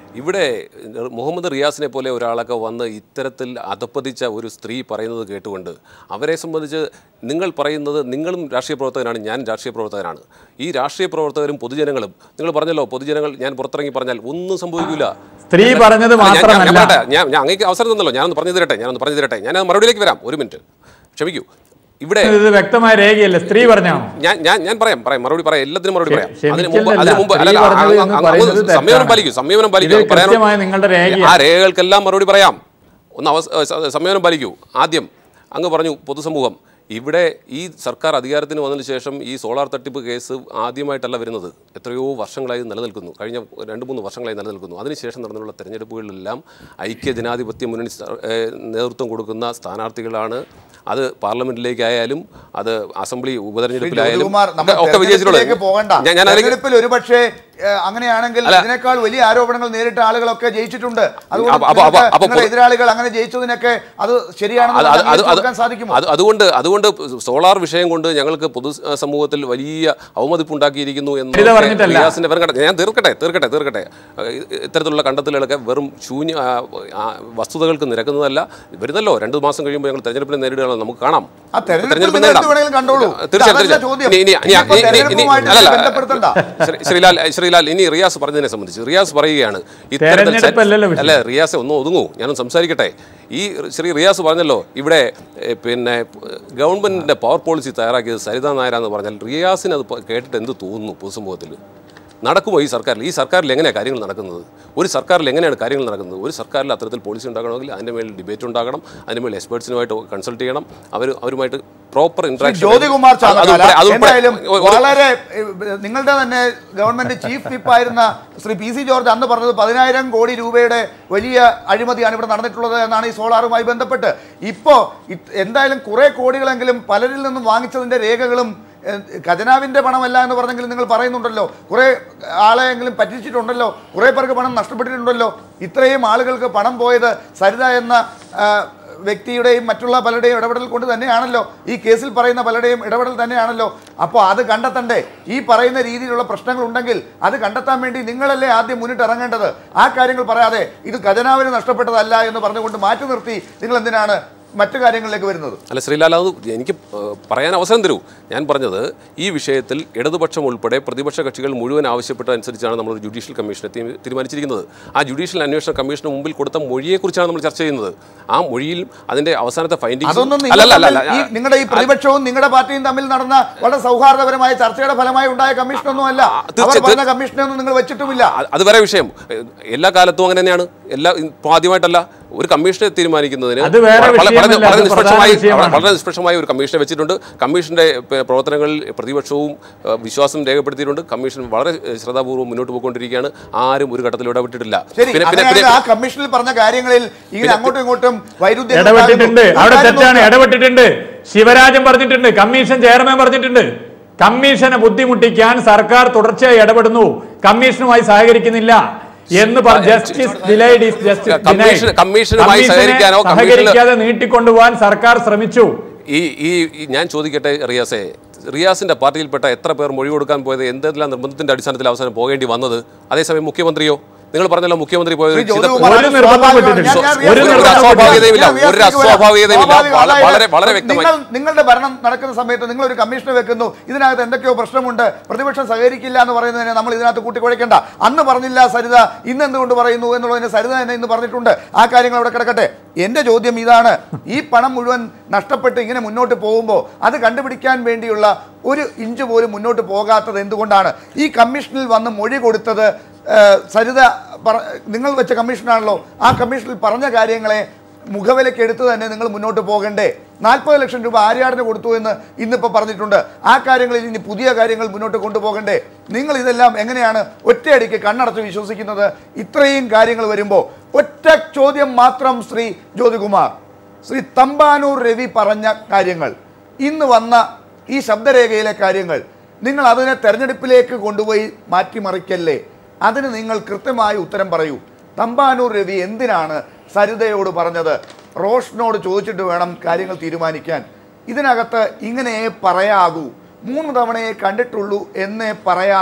ഇവിടെ മുഹമ്മദ് റിയാസിനെ പോലെ ഒരാളൊക്കെ വന്ന് ഇത്തരത്തിൽ അധപ്പതിച്ച ഒരു സ്ത്രീ പറയുന്നത് കേട്ടുകൊണ്ട് അവരെ സംബന്ധിച്ച് നിങ്ങൾ പറയുന്നത് നിങ്ങളും രാഷ്ട്രീയ പ്രവർത്തകനാണ് ഞാൻ രാഷ്ട്രീയ പ്രവർത്തകനാണ് ഈ രാഷ്ട്രീയ പ്രവർത്തകരും പൊതുജനങ്ങളും നിങ്ങൾ പറഞ്ഞല്ലോ പൊതുജനങ്ങൾ ഞാൻ പുറത്തിറങ്ങി പറഞ്ഞാൽ ഒന്നും സംഭവിക്കില്ല സ്ത്രീ പറഞ്ഞത് ഞാൻ- ഞാൻ- ഞാൻ മാത്രമല്ല. പറയട്ടെ, ഞാൻ ഞാൻ അങ്ങേക്ക് അവസരം തന്നല്ലോ ഞാനൊന്ന് പറഞ്ഞു തരട്ടെ ഞാനൊന്ന് പറഞ്ഞു തരട്ടെ ഞാൻ മറുപടിയിലേക്ക് വരാം ഒരു മിനിറ്റ് ക്ഷമിക്കൂ ഇവിടെ ഇത് വ്യക്തമായ രേഖയല്ലേ സ്ത്രീ പറഞ്ഞാണോ ഞാൻ ഞാൻ ഞാൻ പറയാം പറയാം മറുപടി പറയാം എല്ലാത്തിനും മറുപടി പറയാം ക്ഷ- അതിന് മുമ്പ് ക്ഷമിച്ചില്ലല്ല. അതിന് മുമ്പ് സ്ത്രീ അല്ലല്ല പറഞ്ഞത് അങ്ങ് എന്ന് അങ്ങ് പറയുന്നത് അങ്ങ് സംയമനം തെറ്റാണ്. പാലിക്കൂ സംയമനം പാലിക്കൂ ഇത് അത് പറയാനോ- കൃത്യമായ നിങ്ങളുടെ രേഖയാണ്. ആ രേഖകൾക്കെല്ലാം മറുപടി പറയാം ഒന്ന് അവസ സ- സംയമനം പാലിക്കൂ ആദ്യം അങ്ങ് പറഞ്ഞു പൊതുസമൂഹം ഇവിടെ ഈ സർക്കാർ അധികാരത്തിന് വന്നതിന് ശേഷം ഈ സോളാർ തട്ടിപ്പ് കേസ് ആദ്യമായിട്ടല്ല വരുന്നത് എത്രയോ വർഷങ്ങളായി നിലനിൽക്കുന്നു കഴിഞ്ഞ രണ്ട് മൂന്ന് വർഷങ്ങളായി നിലനിൽക്കുന്നു അതിനുശേഷം നടന്നിട്ടുള്ള തെരഞ്ഞെടുപ്പുകളിലെല്ലാം ഐക്യ ജനാധിപത്യ മുന്നണി സ- ഏഹ് നേതൃത്വം കൊടുക്കുന്ന സ്ഥാനാർത്ഥികളാണ് അത് പാർലമെന്റിലേക്കായാലും അത് അസംബ്ലി ഉപതെരഞ്ഞെടുപ്പിലായാലും ജ്യോതികുമാർ, നമ്മൾ ഒക്കെ- ഒക്കെ വിജയിച്ചിട്ടുള്ളത് തെരഞ്ഞെടുപ്പിലേക്ക് പോകണ്ട ഞാൻ ഞാൻ അതിലേക്ക് തെരഞ്ഞെടുപ്പിൽ ഒരുപക്ഷെ ഏഹ്, അങ്ങനെയാണെങ്കിൽ അല്ല. ഇതിനേക്കാൾ വലിയ ആരോപണങ്ങൾ നേരിട്ട ആളുകളൊക്കെ ജയിച്ചിട്ടുണ്ട് അതുകൊണ്ട് അപ്പൊ- അപ്പൊ- നിങ്ങൾക്ക് അപ്പൊ- നിങ്ങളുടെ എതിരാളികൾ അങ്ങനെ ജയിച്ചതിനൊക്കെ അത് ശരിയാണെന്ന് അത് അത് അത് അംഗീകരിച്ച് അത് കൊടുക്കാൻ സാധിക്കുമോ അത് അതുകൊണ്ട് അതുകൊണ്ട് സോളാർ വിഷയം കൊണ്ട് ഞങ്ങൾക്ക് പൊതു സമൂഹത്തിൽ വലിയ അവമതിപ്പുണ്ടാക്കിയിരിക്കുന്നു ഇത് പറഞ്ഞിട്ടല്ല. റിയാസിന്റെ വെറും കണ്ട- ഞാൻ തീർക്കട്ടെ തീർക്കട്ടെ തീർക്കട്ടെ ഏഹ് ഇത്തരത്തിലുള്ള കണ്ടെത്തലുകളൊക്കെ വെറും ശൂന്യ ആ, ആ, വസ്തുതകൾക്ക് നിരക്കുന്നതല്ല വരുന്നല്ലോ രണ്ട് മാസം കഴിയുമ്പോൾ ഞങ്ങൾ തെരഞ്ഞെടുപ്പിനെ നേരിടുകയാണോ നമുക്ക് കാണാം ആ തെരഞ്ഞെടുപ്പിൽ തെരഞ്ഞെടുപ്പിൽ നിങ്ങൾ നേരിടാം. എന്ത് വേണമെങ്കിലും കണ്ടോളൂ. തീർച്ചയായും അതല്ല തീർച്ചയായും. ചോദ്യം. ഇനി- ഇനി- ഇനി- ഇതിപ്പോ ഇനി- ഇനി- തെരഞ്ഞെടുപ്പുമായിട്ട് അല്ലല്ല, ബന്ധപ്പെടുത്തണ്ട. ശ്രീ- ശ്രീലാൽ ശ്രീലാൽ ഇനി റിയാസ് പറഞ്ഞതിനെ സംബന്ധിച്ച് റിയാസ് പറയുകയാണ് ഇത്തരത്തിൽ തെരഞ്ഞെടുപ്പല്ലല്ലോ വിഷയം. അല്ല റിയാസ് ഒന്ന് ഒതുങ്ങൂ ഞാനൊന്ന് സംസാരിക്കട്ടെ ഈ ശ്രീ റിയാസ് പറഞ്ഞല്ലോ ഇവിടെ എ, പിന്നെ ഗവൺമെന്റിന്റെ പവർ പോളിസി തയ്യാറാക്കിയത് സരിതാ നായരാന്ന് പറഞ്ഞാൽ റിയാസിന് അത് പ- കേട്ടിട്ട് എന്ത് തോന്നുന്നു പൊതുസമൂഹത്തിൽ നടക്കുമോ ഈ സർക്കാരിൽ ഈ സർക്കാരിൽ എങ്ങനെയാണ് കാര്യങ്ങൾ നടക്കുന്നത് ഒരു സർക്കാരിൽ എങ്ങനെയാണ് കാര്യങ്ങൾ നടക്കുന്നത് ഒരു സർക്കാരിൽ അത്തരത്തിൽ പോളിസി ഉണ്ടാക്കണമെങ്കിൽ അതിൻ്റെ മേൽ ഡിബേറ്റ് ഉണ്ടാകണം അതിൻ്റെ മേൽ എക്സ്പേർട്സിനുമായിട്ട് കൺസൾട്ട് ചെയ്യണം അവർ അവരുമായിട്ട് പ്രോപ്പർ ഇൻട്രാക്ഷൻ ജ്യോതികുമാർ ചാമക്കാല എന്തായാലും വളരെ ഏഹ്, നിങ്ങളുടെ തന്നെ ഗവൺമെന്റ് ചീഫ് വിപ്പ് ആയിരുന്ന ശ്രീ പി സി ജോർജ് അന്ന് പറഞ്ഞത് പതിനായിരം കോടി രൂപയുടെ വലിയ അഴിമതിയാണ് ഇവിടെ നടന്നിട്ടുള്ളത് എന്നാണ് ഈ സോളാറുമായി ബന്ധപ്പെട്ട് ഇപ്പോ ഇത് എന്തായാലും കുറെ കോടികളെങ്കിലും പലരിൽ നിന്നും വാങ്ങിച്ചതിന്റെ രേഖകളും ഏഹ്, ഖജനാവിന്റെ പണമല്ല എന്ന് പറഞ്ഞെങ്കിലും നിങ്ങൾ പറയുന്നുണ്ടല്ലോ കുറെ ആളെയെങ്കിലും പറ്റിച്ചിട്ടുണ്ടല്ലോ കുറെ പേർക്ക് പണം നഷ്ടപ്പെട്ടിട്ടുണ്ടല്ലോ ഇത്രയും ആളുകൾക്ക് പണം പോയത് സരിത എന്ന ആ, വ്യക്തിയുടെയും മറ്റുള്ള പലരുടെയും ഇടപെടൽ കൊണ്ട് തന്നെയാണല്ലോ ഈ കേസിൽ പറയുന്ന പലരുടെയും ഇടപെടൽ തന്നെയാണല്ലോ അപ്പോൾ അത് കണ്ടെത്തണ്ടേ ഈ പറയുന്ന രീതിയിലുള്ള പ്രശ്നങ്ങൾ ഉണ്ടെങ്കിൽ അത് കണ്ടെത്താൻ വേണ്ടി നിങ്ങളല്ലേ ആദ്യം മുന്നിട്ട് ഇറങ്ങേണ്ടത് ആ കാര്യങ്ങൾ പറയാതെ ഇത് ഖജനാവിന് നഷ്ടപ്പെട്ടതല്ല എന്ന് പറഞ്ഞുകൊണ്ട് മാറ്റി നിർത്തി നിങ്ങൾ എന്തിനാണ് മറ്റു കാര്യങ്ങളിലേക്ക് വരുന്നത് അല്ല ശ്രീലാൽ അത് എനിക്ക് ഏഹ്, പറയാൻ അവസരം തരൂ ഞാൻ പറഞ്ഞത് ഈ വിഷയത്തിൽ ഇടതുപക്ഷം ഉൾപ്പെടെ പ്രതിപക്ഷ കക്ഷികൾ മുഴുവൻ ആവശ്യപ്പെട്ട അനുസരിച്ചാണ് നമ്മൾ ഒരു ജുഡീഷ്യൽ കമ്മീഷനെ തീ- തീരുമാനിച്ചിരിക്കുന്നത് ആ ജുഡീഷ്യൽ അന്വേഷണ കമ്മീഷന് മുമ്പിൽ കൊടുത്ത മൊഴിയെക്കുറിച്ചാണ് നമ്മൾ ചർച്ച ചെയ്യുന്നത് ആ മൊഴിയിൽ അതിന്റെ അവസാനത്തെ ഫൈൻഡിങ്സ് അതൊന്നും നിങ്ങൾ തമ്മിൽ ഈ നിങ്ങളുടെ ഈ പ്രതിപക്ഷവും നിങ്ങളുടെ പാർട്ടിയും തമ്മിൽ നടന്ന വളരെ സൗഹാർദ്ദപരമായ ചർച്ചയുടെ ഫലമായി ഉണ്ടായ കമ്മീഷനൊന്നും അല്ല അവർ തീർച്ച- പറഞ്ഞ കമ്മീഷനൊന്നും നിങ്ങൾ വെച്ചിട്ടുമില്ല അ- അത് വേറെ വിഷയം ഏഹ്, എല്ലാ കാലത്തും അങ്ങനെ തന്നെയാണ് എല്ലാ ഇപ്പോൾ ആദ്യമായിട്ടല്ല ഒരു കമ്മീഷനെ തീരുമാനിക്കുന്നതിന് അത് വേറെ വള- വളരെ വിഷയമല്ല, വളരെ അത് നിഷ്പക്ഷമായി പ്രധാന വിഷയമാണ്. വളരെ നിഷ്പക്ഷമായ ഒരു കമ്മീഷനെ വെച്ചിട്ടുണ്ട് കമ്മീഷന്റെ പ- പ്രവർത്തനങ്ങളിൽ പ്രതിപക്ഷവും ഏഹ്, വിശ്വാസം രേഖപ്പെടുത്തിയിട്ടുണ്ട് കമ്മീഷൻ വളരെ ഏഹ്, ശ്രദ്ധാപൂർവ്വം മുന്നോട്ട് പോയിക്കൊണ്ടിരിക്കുകയാണ് ആരും ഒരു ഘട്ടത്തിൽ ഇടപെട്ടിട്ടില്ല ശരി പിന്നെ പിന്നെ അങ്ങനെയാണെങ്കിൽ പിന്നെ ആ കമ്മീഷനിൽ പറഞ്ഞ കാര്യങ്ങളിൽ ഇങ്ങനെ പിന്നെ- അങ്ങോട്ടും ഇങ്ങോട്ടും വൈരുദ്ധ്യം ഇടപെട്ടിട്ടുണ്ട് ഉണ്ടാകുന്നു. അവിടെ ഒരു കാര്യം തെറ്റാണ് നോക്കുക. ഇടപെട്ടിട്ടുണ്ട് ശിവരാജൻ പറഞ്ഞിട്ടുണ്ട് കമ്മീഷൻ ചെയർമാൻ പറഞ്ഞിട്ടുണ്ട് കമ്മീഷനെ ബുദ്ധിമുട്ടിക്കാൻ സർക്കാർ തുടർച്ചയായി ഇടപെടുന്നു കമ്മീഷനുമായി സഹകരിക്കുന്നില്ല എന്ന് പറഞ്ഞ് justice delayed is justice commission- കമ്മീഷനുമായി സഹകരിക്കാനോ കമ്മീഷന് സഹകരിക്കാതെ നീട്ടിക്കൊണ്ടുപോകാൻ സർക്കാർ ശ്രമിച്ചു ഈ ഈ ഈ ഞാൻ ചോദിക്കട്ടെ റിയാസെ റിയാസിന്റെ പാർട്ടിയിൽപ്പെട്ട എത്ര പേർ മൊഴി കൊടുക്കാൻ പോയത് എന്തെല്ലാം നിർബന്ധത്തിന്റെ അടിസ്ഥാനത്തിൽ അവസാനം പോകേണ്ടി വന്നത് അതേസമയം മുഖ്യമന്ത്രിയോ നിങ്ങൾ പറഞ്ഞല്ലോ മുഖ്യമന്ത്രി പോയത് ശ്രീ ചിത- ജ്യോതികുമാർ, ഒരു നിർബന്ധവും സ്വാഭാവികമാണ്. പെട്ടിട്ടില്ല. ഞാൻ- ഞാൻ ഒരു റിയാസിലേക്ക് നിർബന്ധവും വരാം. അസ്വാഭാവികതയുമില്ല. ഞാൻ ഒരു റിയാസിലേക്ക് വരാം. അസ്വാഭാവികതയുമില്ല. സ്വാഭാവികം. വളരെ- വളരെ- അതായത് വളരെ വ്യക്തമായി. നിങ്ങൾ നിങ്ങളുടെ ഭരണം നടക്കുന്ന സമയത്ത് നിങ്ങൾ ഒരു കമ്മീഷനെ വെക്കുന്നു ഇതിനകത്ത് എന്തൊക്കെയോ പ്രശ്നമുണ്ട് പ്രതിപക്ഷം സഹകരിക്കില്ല എന്ന് പറയുന്നതിനെ നമ്മൾ ഇതിനകത്ത് കൂട്ടിക്കുഴയ്ക്കേണ്ട അന്ന് പറഞ്ഞില്ല സരിത ഇന്ന് എന്തുകൊണ്ട് പറയുന്നു എന്നുള്ളതിന് സരിത തന്നെ ഇന്ന് പറഞ്ഞിട്ടുണ്ട് ആ കാര്യങ്ങൾ അവിടെ കിടക്കട്ടെ എന്റെ ചോദ്യം ഇതാണ് ഈ പണം മുഴുവൻ നഷ്ടപ്പെട്ട് ഇങ്ങനെ മുന്നോട്ട് പോകുമ്പോൾ അത് കണ്ടുപിടിക്കാൻ വേണ്ടിയുള്ള ഒരു ഇഞ്ച് പോലും മുന്നോട്ട് പോകാത്തത് എന്തുകൊണ്ടാണ് ഈ കമ്മീഷനിൽ വന്ന് മൊഴി കൊടുത്തത് ഏഹ്, സരിത പറ- നിങ്ങൾ വെച്ച കമ്മീഷനാണല്ലോ ആ കമ്മീഷനിൽ പറഞ്ഞ കാര്യങ്ങളെ മുഖവിലയ്ക്ക് എടുത്ത് തന്നെ നിങ്ങൾ മുന്നോട്ട് പോകണ്ടേ നാൽപ്പത് ലക്ഷം രൂപ ആര്യാടിന് കൊടുത്തു എന്ന് ഇന്നിപ്പോൾ പറഞ്ഞിട്ടുണ്ട് ആ കാര്യങ്ങളിൽ ഇനി പുതിയ കാര്യങ്ങൾ മുന്നോട്ട് കൊണ്ടുപോകണ്ടേ നിങ്ങൾ ഇതെല്ലാം എങ്ങനെയാണ് ഒറ്റയടിക്ക് കണ്ണടച്ച് വിശ്വസിക്കുന്നത് ഇത്രയും കാര്യങ്ങൾ വരുമ്പോൾ ഒറ്റ ചോദ്യം മാത്രം ശ്രീ ജ്യോതികുമാർ ശ്രീ തമ്പാനൂർ രവി പറഞ്ഞ കാര്യങ്ങൾ ഇന്ന് വന്ന ഈ ശബ്ദരേഖയിലെ കാര്യങ്ങൾ നിങ്ങൾ അതിനെ തെരഞ്ഞെടുപ്പിലേക്ക് കൊണ്ടുപോയി മാറ്റിമറിക്കല്ലേ അതിന് നിങ്ങൾ കൃത്യമായ ഉത്തരം പറയൂ തമ്പാനൂർ രവി എന്തിനാണ് സരിതയോട് പറഞ്ഞത് റോഷനോട് ചോദിച്ചിട്ട് വേണം കാര്യങ്ങൾ തീരുമാനിക്കാൻ ഇതിനകത്ത് ഇങ്ങനെ പറയാകൂ മൂന്ന് തവണയെ കണ്ടിട്ടുള്ളൂ എന്നേ പറയാകൂ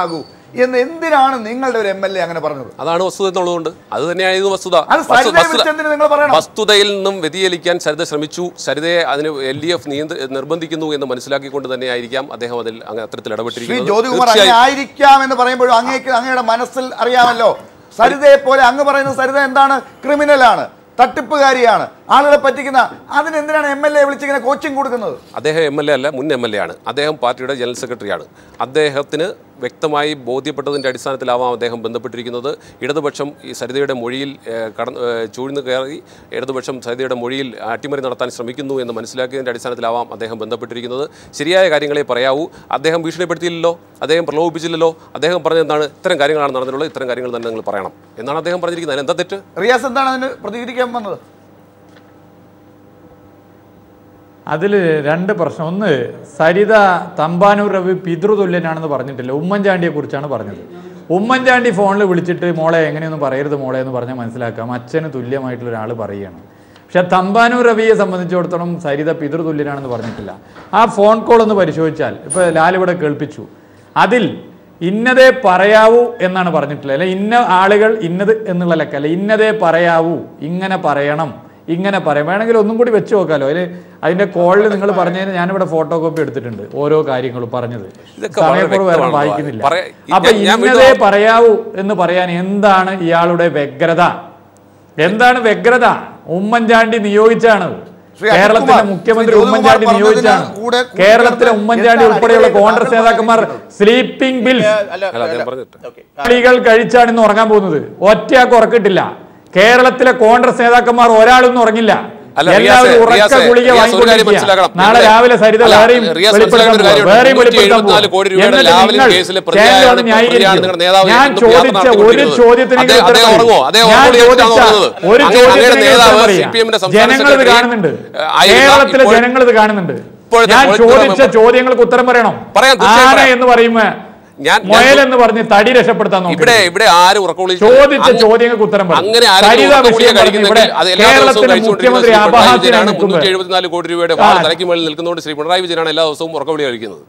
എന്ന് എന്തിനാണ് നിങ്ങളുടെ ഒരു എം എൽ എ അങ്ങനെ പറഞ്ഞത് അതാണ് വസ്തുത എന്നുള്ളതുകൊണ്ട് അത് തന്നെയായിരുന്നു വസ്തുത അത് വസ്തു- സരിതയെ വസ്തുത- വിളിച്ചെന്തിന് നിങ്ങൾ പറയണം? വസ്തുതയിൽ നിന്നും വ്യതിചലിക്കാൻ സരിത ശ്രമിച്ചു സരിതയെ അതിന് എൽ ഡി എഫ് നിയന്ത്ര നിർബന്ധിക്കുന്നു എന്ന് മനസ്സിലാക്കിക്കൊണ്ട് തന്നെയായിരിക്കാം അദ്ദേഹം അതിൽ അങ്ങ് അത്തരത്തിൽ ശ്രീ ഇടപെട്ടിരിക്കുന്നത് ജ്യോതികുമാർ അങ്ങനെ തീർച്ചയായും ആയിരിക്കാം എന്ന് പറയുമ്പോഴും അങ്ങേക്ക് അങ്ങയുടെ മനസ്സിൽ അറിയാമല്ലോ സരിതയെ പോലെ അങ്ങ് പറയുന്ന സരിത എന്താണ് ക്രിമിനലാണ് തട്ടിപ്പുകാരിയാണ് ആളുകളെ പറ്റിക്കുന്ന അതിനെന്തിനാണ് എം എൽ എ വിളിച്ചിങ്ങനെ കോച്ചിങ് കൊടുക്കുന്നത് അദ്ദേഹം എം എൽ എ അല്ല മുൻ എം എൽ എ ആണ് അദ്ദേഹം പാർട്ടിയുടെ ജനറൽ സെക്രട്ടറിയാണ് അദ്ദേഹത്തിന് വ്യക്തമായി ബോധ്യപ്പെട്ടതിൻ്റെ അടിസ്ഥാനത്തിലാവാം അദ്ദേഹം ബന്ധപ്പെട്ടിരിക്കുന്നത് ഇടതുപക്ഷം ഈ സരിതയുടെ മൊഴിയിൽ ഏഹ്, കടന്ന് ഏഹ്, ചൂഴ്ന്നു കയറി ഇടതുപക്ഷം സരിതയുടെ മൊഴിയിൽ അട്ടിമറി നടത്താൻ ശ്രമിക്കുന്നു എന്ന് മനസ്സിലാക്കിയതിൻ്റെ അടിസ്ഥാനത്തിലാവാം അദ്ദേഹം ബന്ധപ്പെട്ടിരിക്കുന്നത് ശരിയായ കാര്യങ്ങളെ പറയാവൂ അദ്ദേഹം ഭീഷണിപ്പെടുത്തിയില്ലല്ലോ അദ്ദേഹം പ്രലോഭിപ്പിച്ചില്ലല്ലോ അദ്ദേഹം പറഞ്ഞത് എന്താണ് ഇത്തരം കാര്യങ്ങളാണ് നടന്നിട്ടുള്ളത് ഇത്തരം കാര്യങ്ങൾ തന്നെ നിങ്ങൾ പറയണം എന്നാണ് അദ്ദേഹം പറഞ്ഞിരിക്കുന്നത് അതിന് എന്താ തെറ്റ് റിയാസ് എന്താണ് അതിന് പ്രതികരിക്കാൻ വന്നത് അതിൽ രണ്ട് പ്രശ്നം ഒന്ന് സരിത തമ്പാനൂർ രവി പിതൃതുല്യനാണെന്ന് പറഞ്ഞിട്ടില്ല ഉമ്മൻചാണ്ടിയെ കുറിച്ചാണ് പറഞ്ഞത് ഉമ്മൻചാണ്ടി ഫോണിൽ വിളിച്ചിട്ട് മോളെ എങ്ങനെയൊന്നും പറയരുത് മോളെ എന്ന് പറഞ്ഞാൽ മനസ്സിലാക്കാം അച്ഛന് തുല്യമായിട്ടുള്ള ഒരാൾ പറയുകയാണ് പക്ഷെ തമ്പാനൂർ രവിയെ സംബന്ധിച്ചിടത്തോളം സരിത പിതൃതുല്യനാണെന്ന് പറഞ്ഞിട്ടില്ല ആ ഫോൺ കോൾ ഒന്ന് പരിശോധിച്ചാൽ ഇപ്പോൾ ലാലിവിടെ കേൾപ്പിച്ചു അതിൽ ഇന്നതേ പറയാവൂ എന്നാണ് പറഞ്ഞിട്ടില്ല അല്ലെ ഇന്ന ആളുകൾ ഇന്നത് എന്നുള്ള ലെക്കല്ല ഇന്നതേ പറയാവൂ ഇങ്ങനെ പറയണം ഇങ്ങനെ പറയാം വേണമെങ്കിൽ ഒന്നും കൂടി വെച്ച് നോക്കാമല്ലോ അതിൽ അതിന്റെ കോളിൽ നിങ്ങൾ പറഞ്ഞതിന് ഞാനിവിടെ ഫോട്ടോ കോപ്പി എടുത്തിട്ടുണ്ട് ഓരോ കാര്യങ്ങളും പറഞ്ഞത് ഇതൊക്കെ വളരെ സമയക്കുറവ് കാരണം വ്യക്തമാണ്. വായിക്കുന്നില്ല പറയാ- അപ്പൊ ഞാൻ- ഞാൻ ഇന്നതേ വീണ്ടും- പറയാവൂ എന്ന് പറയാൻ എന്താണ് ഇയാളുടെ വ്യഗ്രത എന്താണ് വ്യഗ്രത ഉമ്മൻചാണ്ടി നിയോഗിച്ചാണ് ശ്രീ കേരളത്തിലെ അജിത് കുമാർ, മുഖ്യമന്ത്രി ശ്രീ ജ്യോതികുമാർ ഉമ്മൻചാണ്ടി പറഞ്ഞതിന് നിയോഗിച്ചാണ് കൂടെ കൂടെ കേരളത്തിലെ ചേർത്ത് ഉമ്മൻചാണ്ടി എന്താണ് ഉൾപ്പെടെയുള്ള അടിപൊളി കോൺഗ്രസ് താങ്കൾ നേതാക്കന്മാർ പറഞ്ഞിരിക്കുന്നത്? സ്ലീപ്പിംഗ് ബിൽസ് അല്ല അദ്ദേഹം പറഞ്ഞിട്ട് കളികൾ കഴിച്ചാണ് ഇന്ന് ഉറങ്ങാൻ പോകുന്നത് ഒറ്റയാൾക്ക് ഉറക്കിട്ടില്ല കേരളത്തിലെ കോൺഗ്രസ് നേതാക്കന്മാർ ഒരാളൊന്നും ഉറങ്ങില്ല അല്ല, എല്ലാവരും റിയാസെ, ഉറക്ക റിയാസെ, ഗുളിക റിയാസ് ഒരു കാര്യം വാങ്ങിക്കൊണ്ടിരിക്കുക. മനസ്സിലാക്കണം. നാളെ ഇവിടെ- രാവിലെ സരിത അല്ല, വേറെയും റിയാസ് വെളിപ്പെടുത്താൻ മനസ്സിലാക്കേണ്ട ഒരു പോകും. കാര്യമുണ്ട്. വേറെയും വെളിപ്പെടുത്താൻ 174 കോടി രൂപയുടെ എന്നിട്ട് ലാവലിൻ നിങ്ങൾ കേസിലെ ചാനൽ പ്രതിയാണ് ഒന്ന് ന്യായീകരിക്കും. പ്രതിയാണ് നിങ്ങളുടെ നേതാവ് ഞാൻ എന്തും വ്യാപനം ചോദിച്ച ഒരു നടത്തിക്കൊണ്ടിരിക്കുന്നത്. ചോദ്യത്തിന് അദ്ദേഹം- ഉത്തരം അദ്ദേഹം പറയൂ. ഉറങ്ങുമോ? അദ്ദേഹം ഞാൻ ഉറങ്ങുമോ? ചോദിച്ച എന്തിനാണ് ഉറങ്ങുന്നത്? ഒരു അങ്ങനെ അങ്ങയുടെ ചോദ്യത്തിന് നേതാവ് ഉത്തരം പറയാം. CPM ന്റെ സംസ്ഥാന ജനങ്ങൾ ഇത് സെക്രട്ടറി കാണുന്നുണ്ട് ആയിരുന്ന കേരളത്തിലെ ഇപ്പോൾ- ജനങ്ങൾ ഇത് കാണുന്നുണ്ട് ഇപ്പോഴത്തെ ഞാൻ political ചോദിച്ച member- ചോദ്യങ്ങൾക്ക് ഉത്തരം പറയണം പറയാം, തീർച്ചയായും ആന പറയാം. എന്ന് പറയുമ്പോ ഞാൻ- ഞാൻ- മുയൽ എന്ന് പറഞ്ഞ് തടി രക്ഷപ്പെടുത്താൻ നോക്കി ഇവിടെ ഇവിടെ ആരും ഉറക്കവിളി ചോദിച്ച ചോദ്യങ്ങൾക്ക് ഉത്തരം പറ. അങ്ങനെ ആരെങ്കിലും സരിത ഉറക്കവിളിയെ വിഷയം പറഞ്ഞ് കഴിക്കുന്നെങ്കിൽ ഇവിടെ അത് എല്ലാ ദിവസവും കേരളത്തിലെ കഴിച്ചുകൊണ്ടിരിക്കുന്ന മുഖ്യമന്ത്രി ശ്രീ പിണറായി അപഹാസ്യനായി വിജയനാണ് നിൽക്കുമ്പോൾ മുന്നൂറ്റി എഴുപത്തിനാല് കോടി രൂപയുടെ ആ. വാൾ തലയ്ക്ക് മുകളിൽ നിൽക്കുന്നതുകൊണ്ട് ശ്രീ പിണറായി വിജയനാണ് എല്ലാ ദിവസവും ഉറക്കവിളി കഴിക്കുന്നത്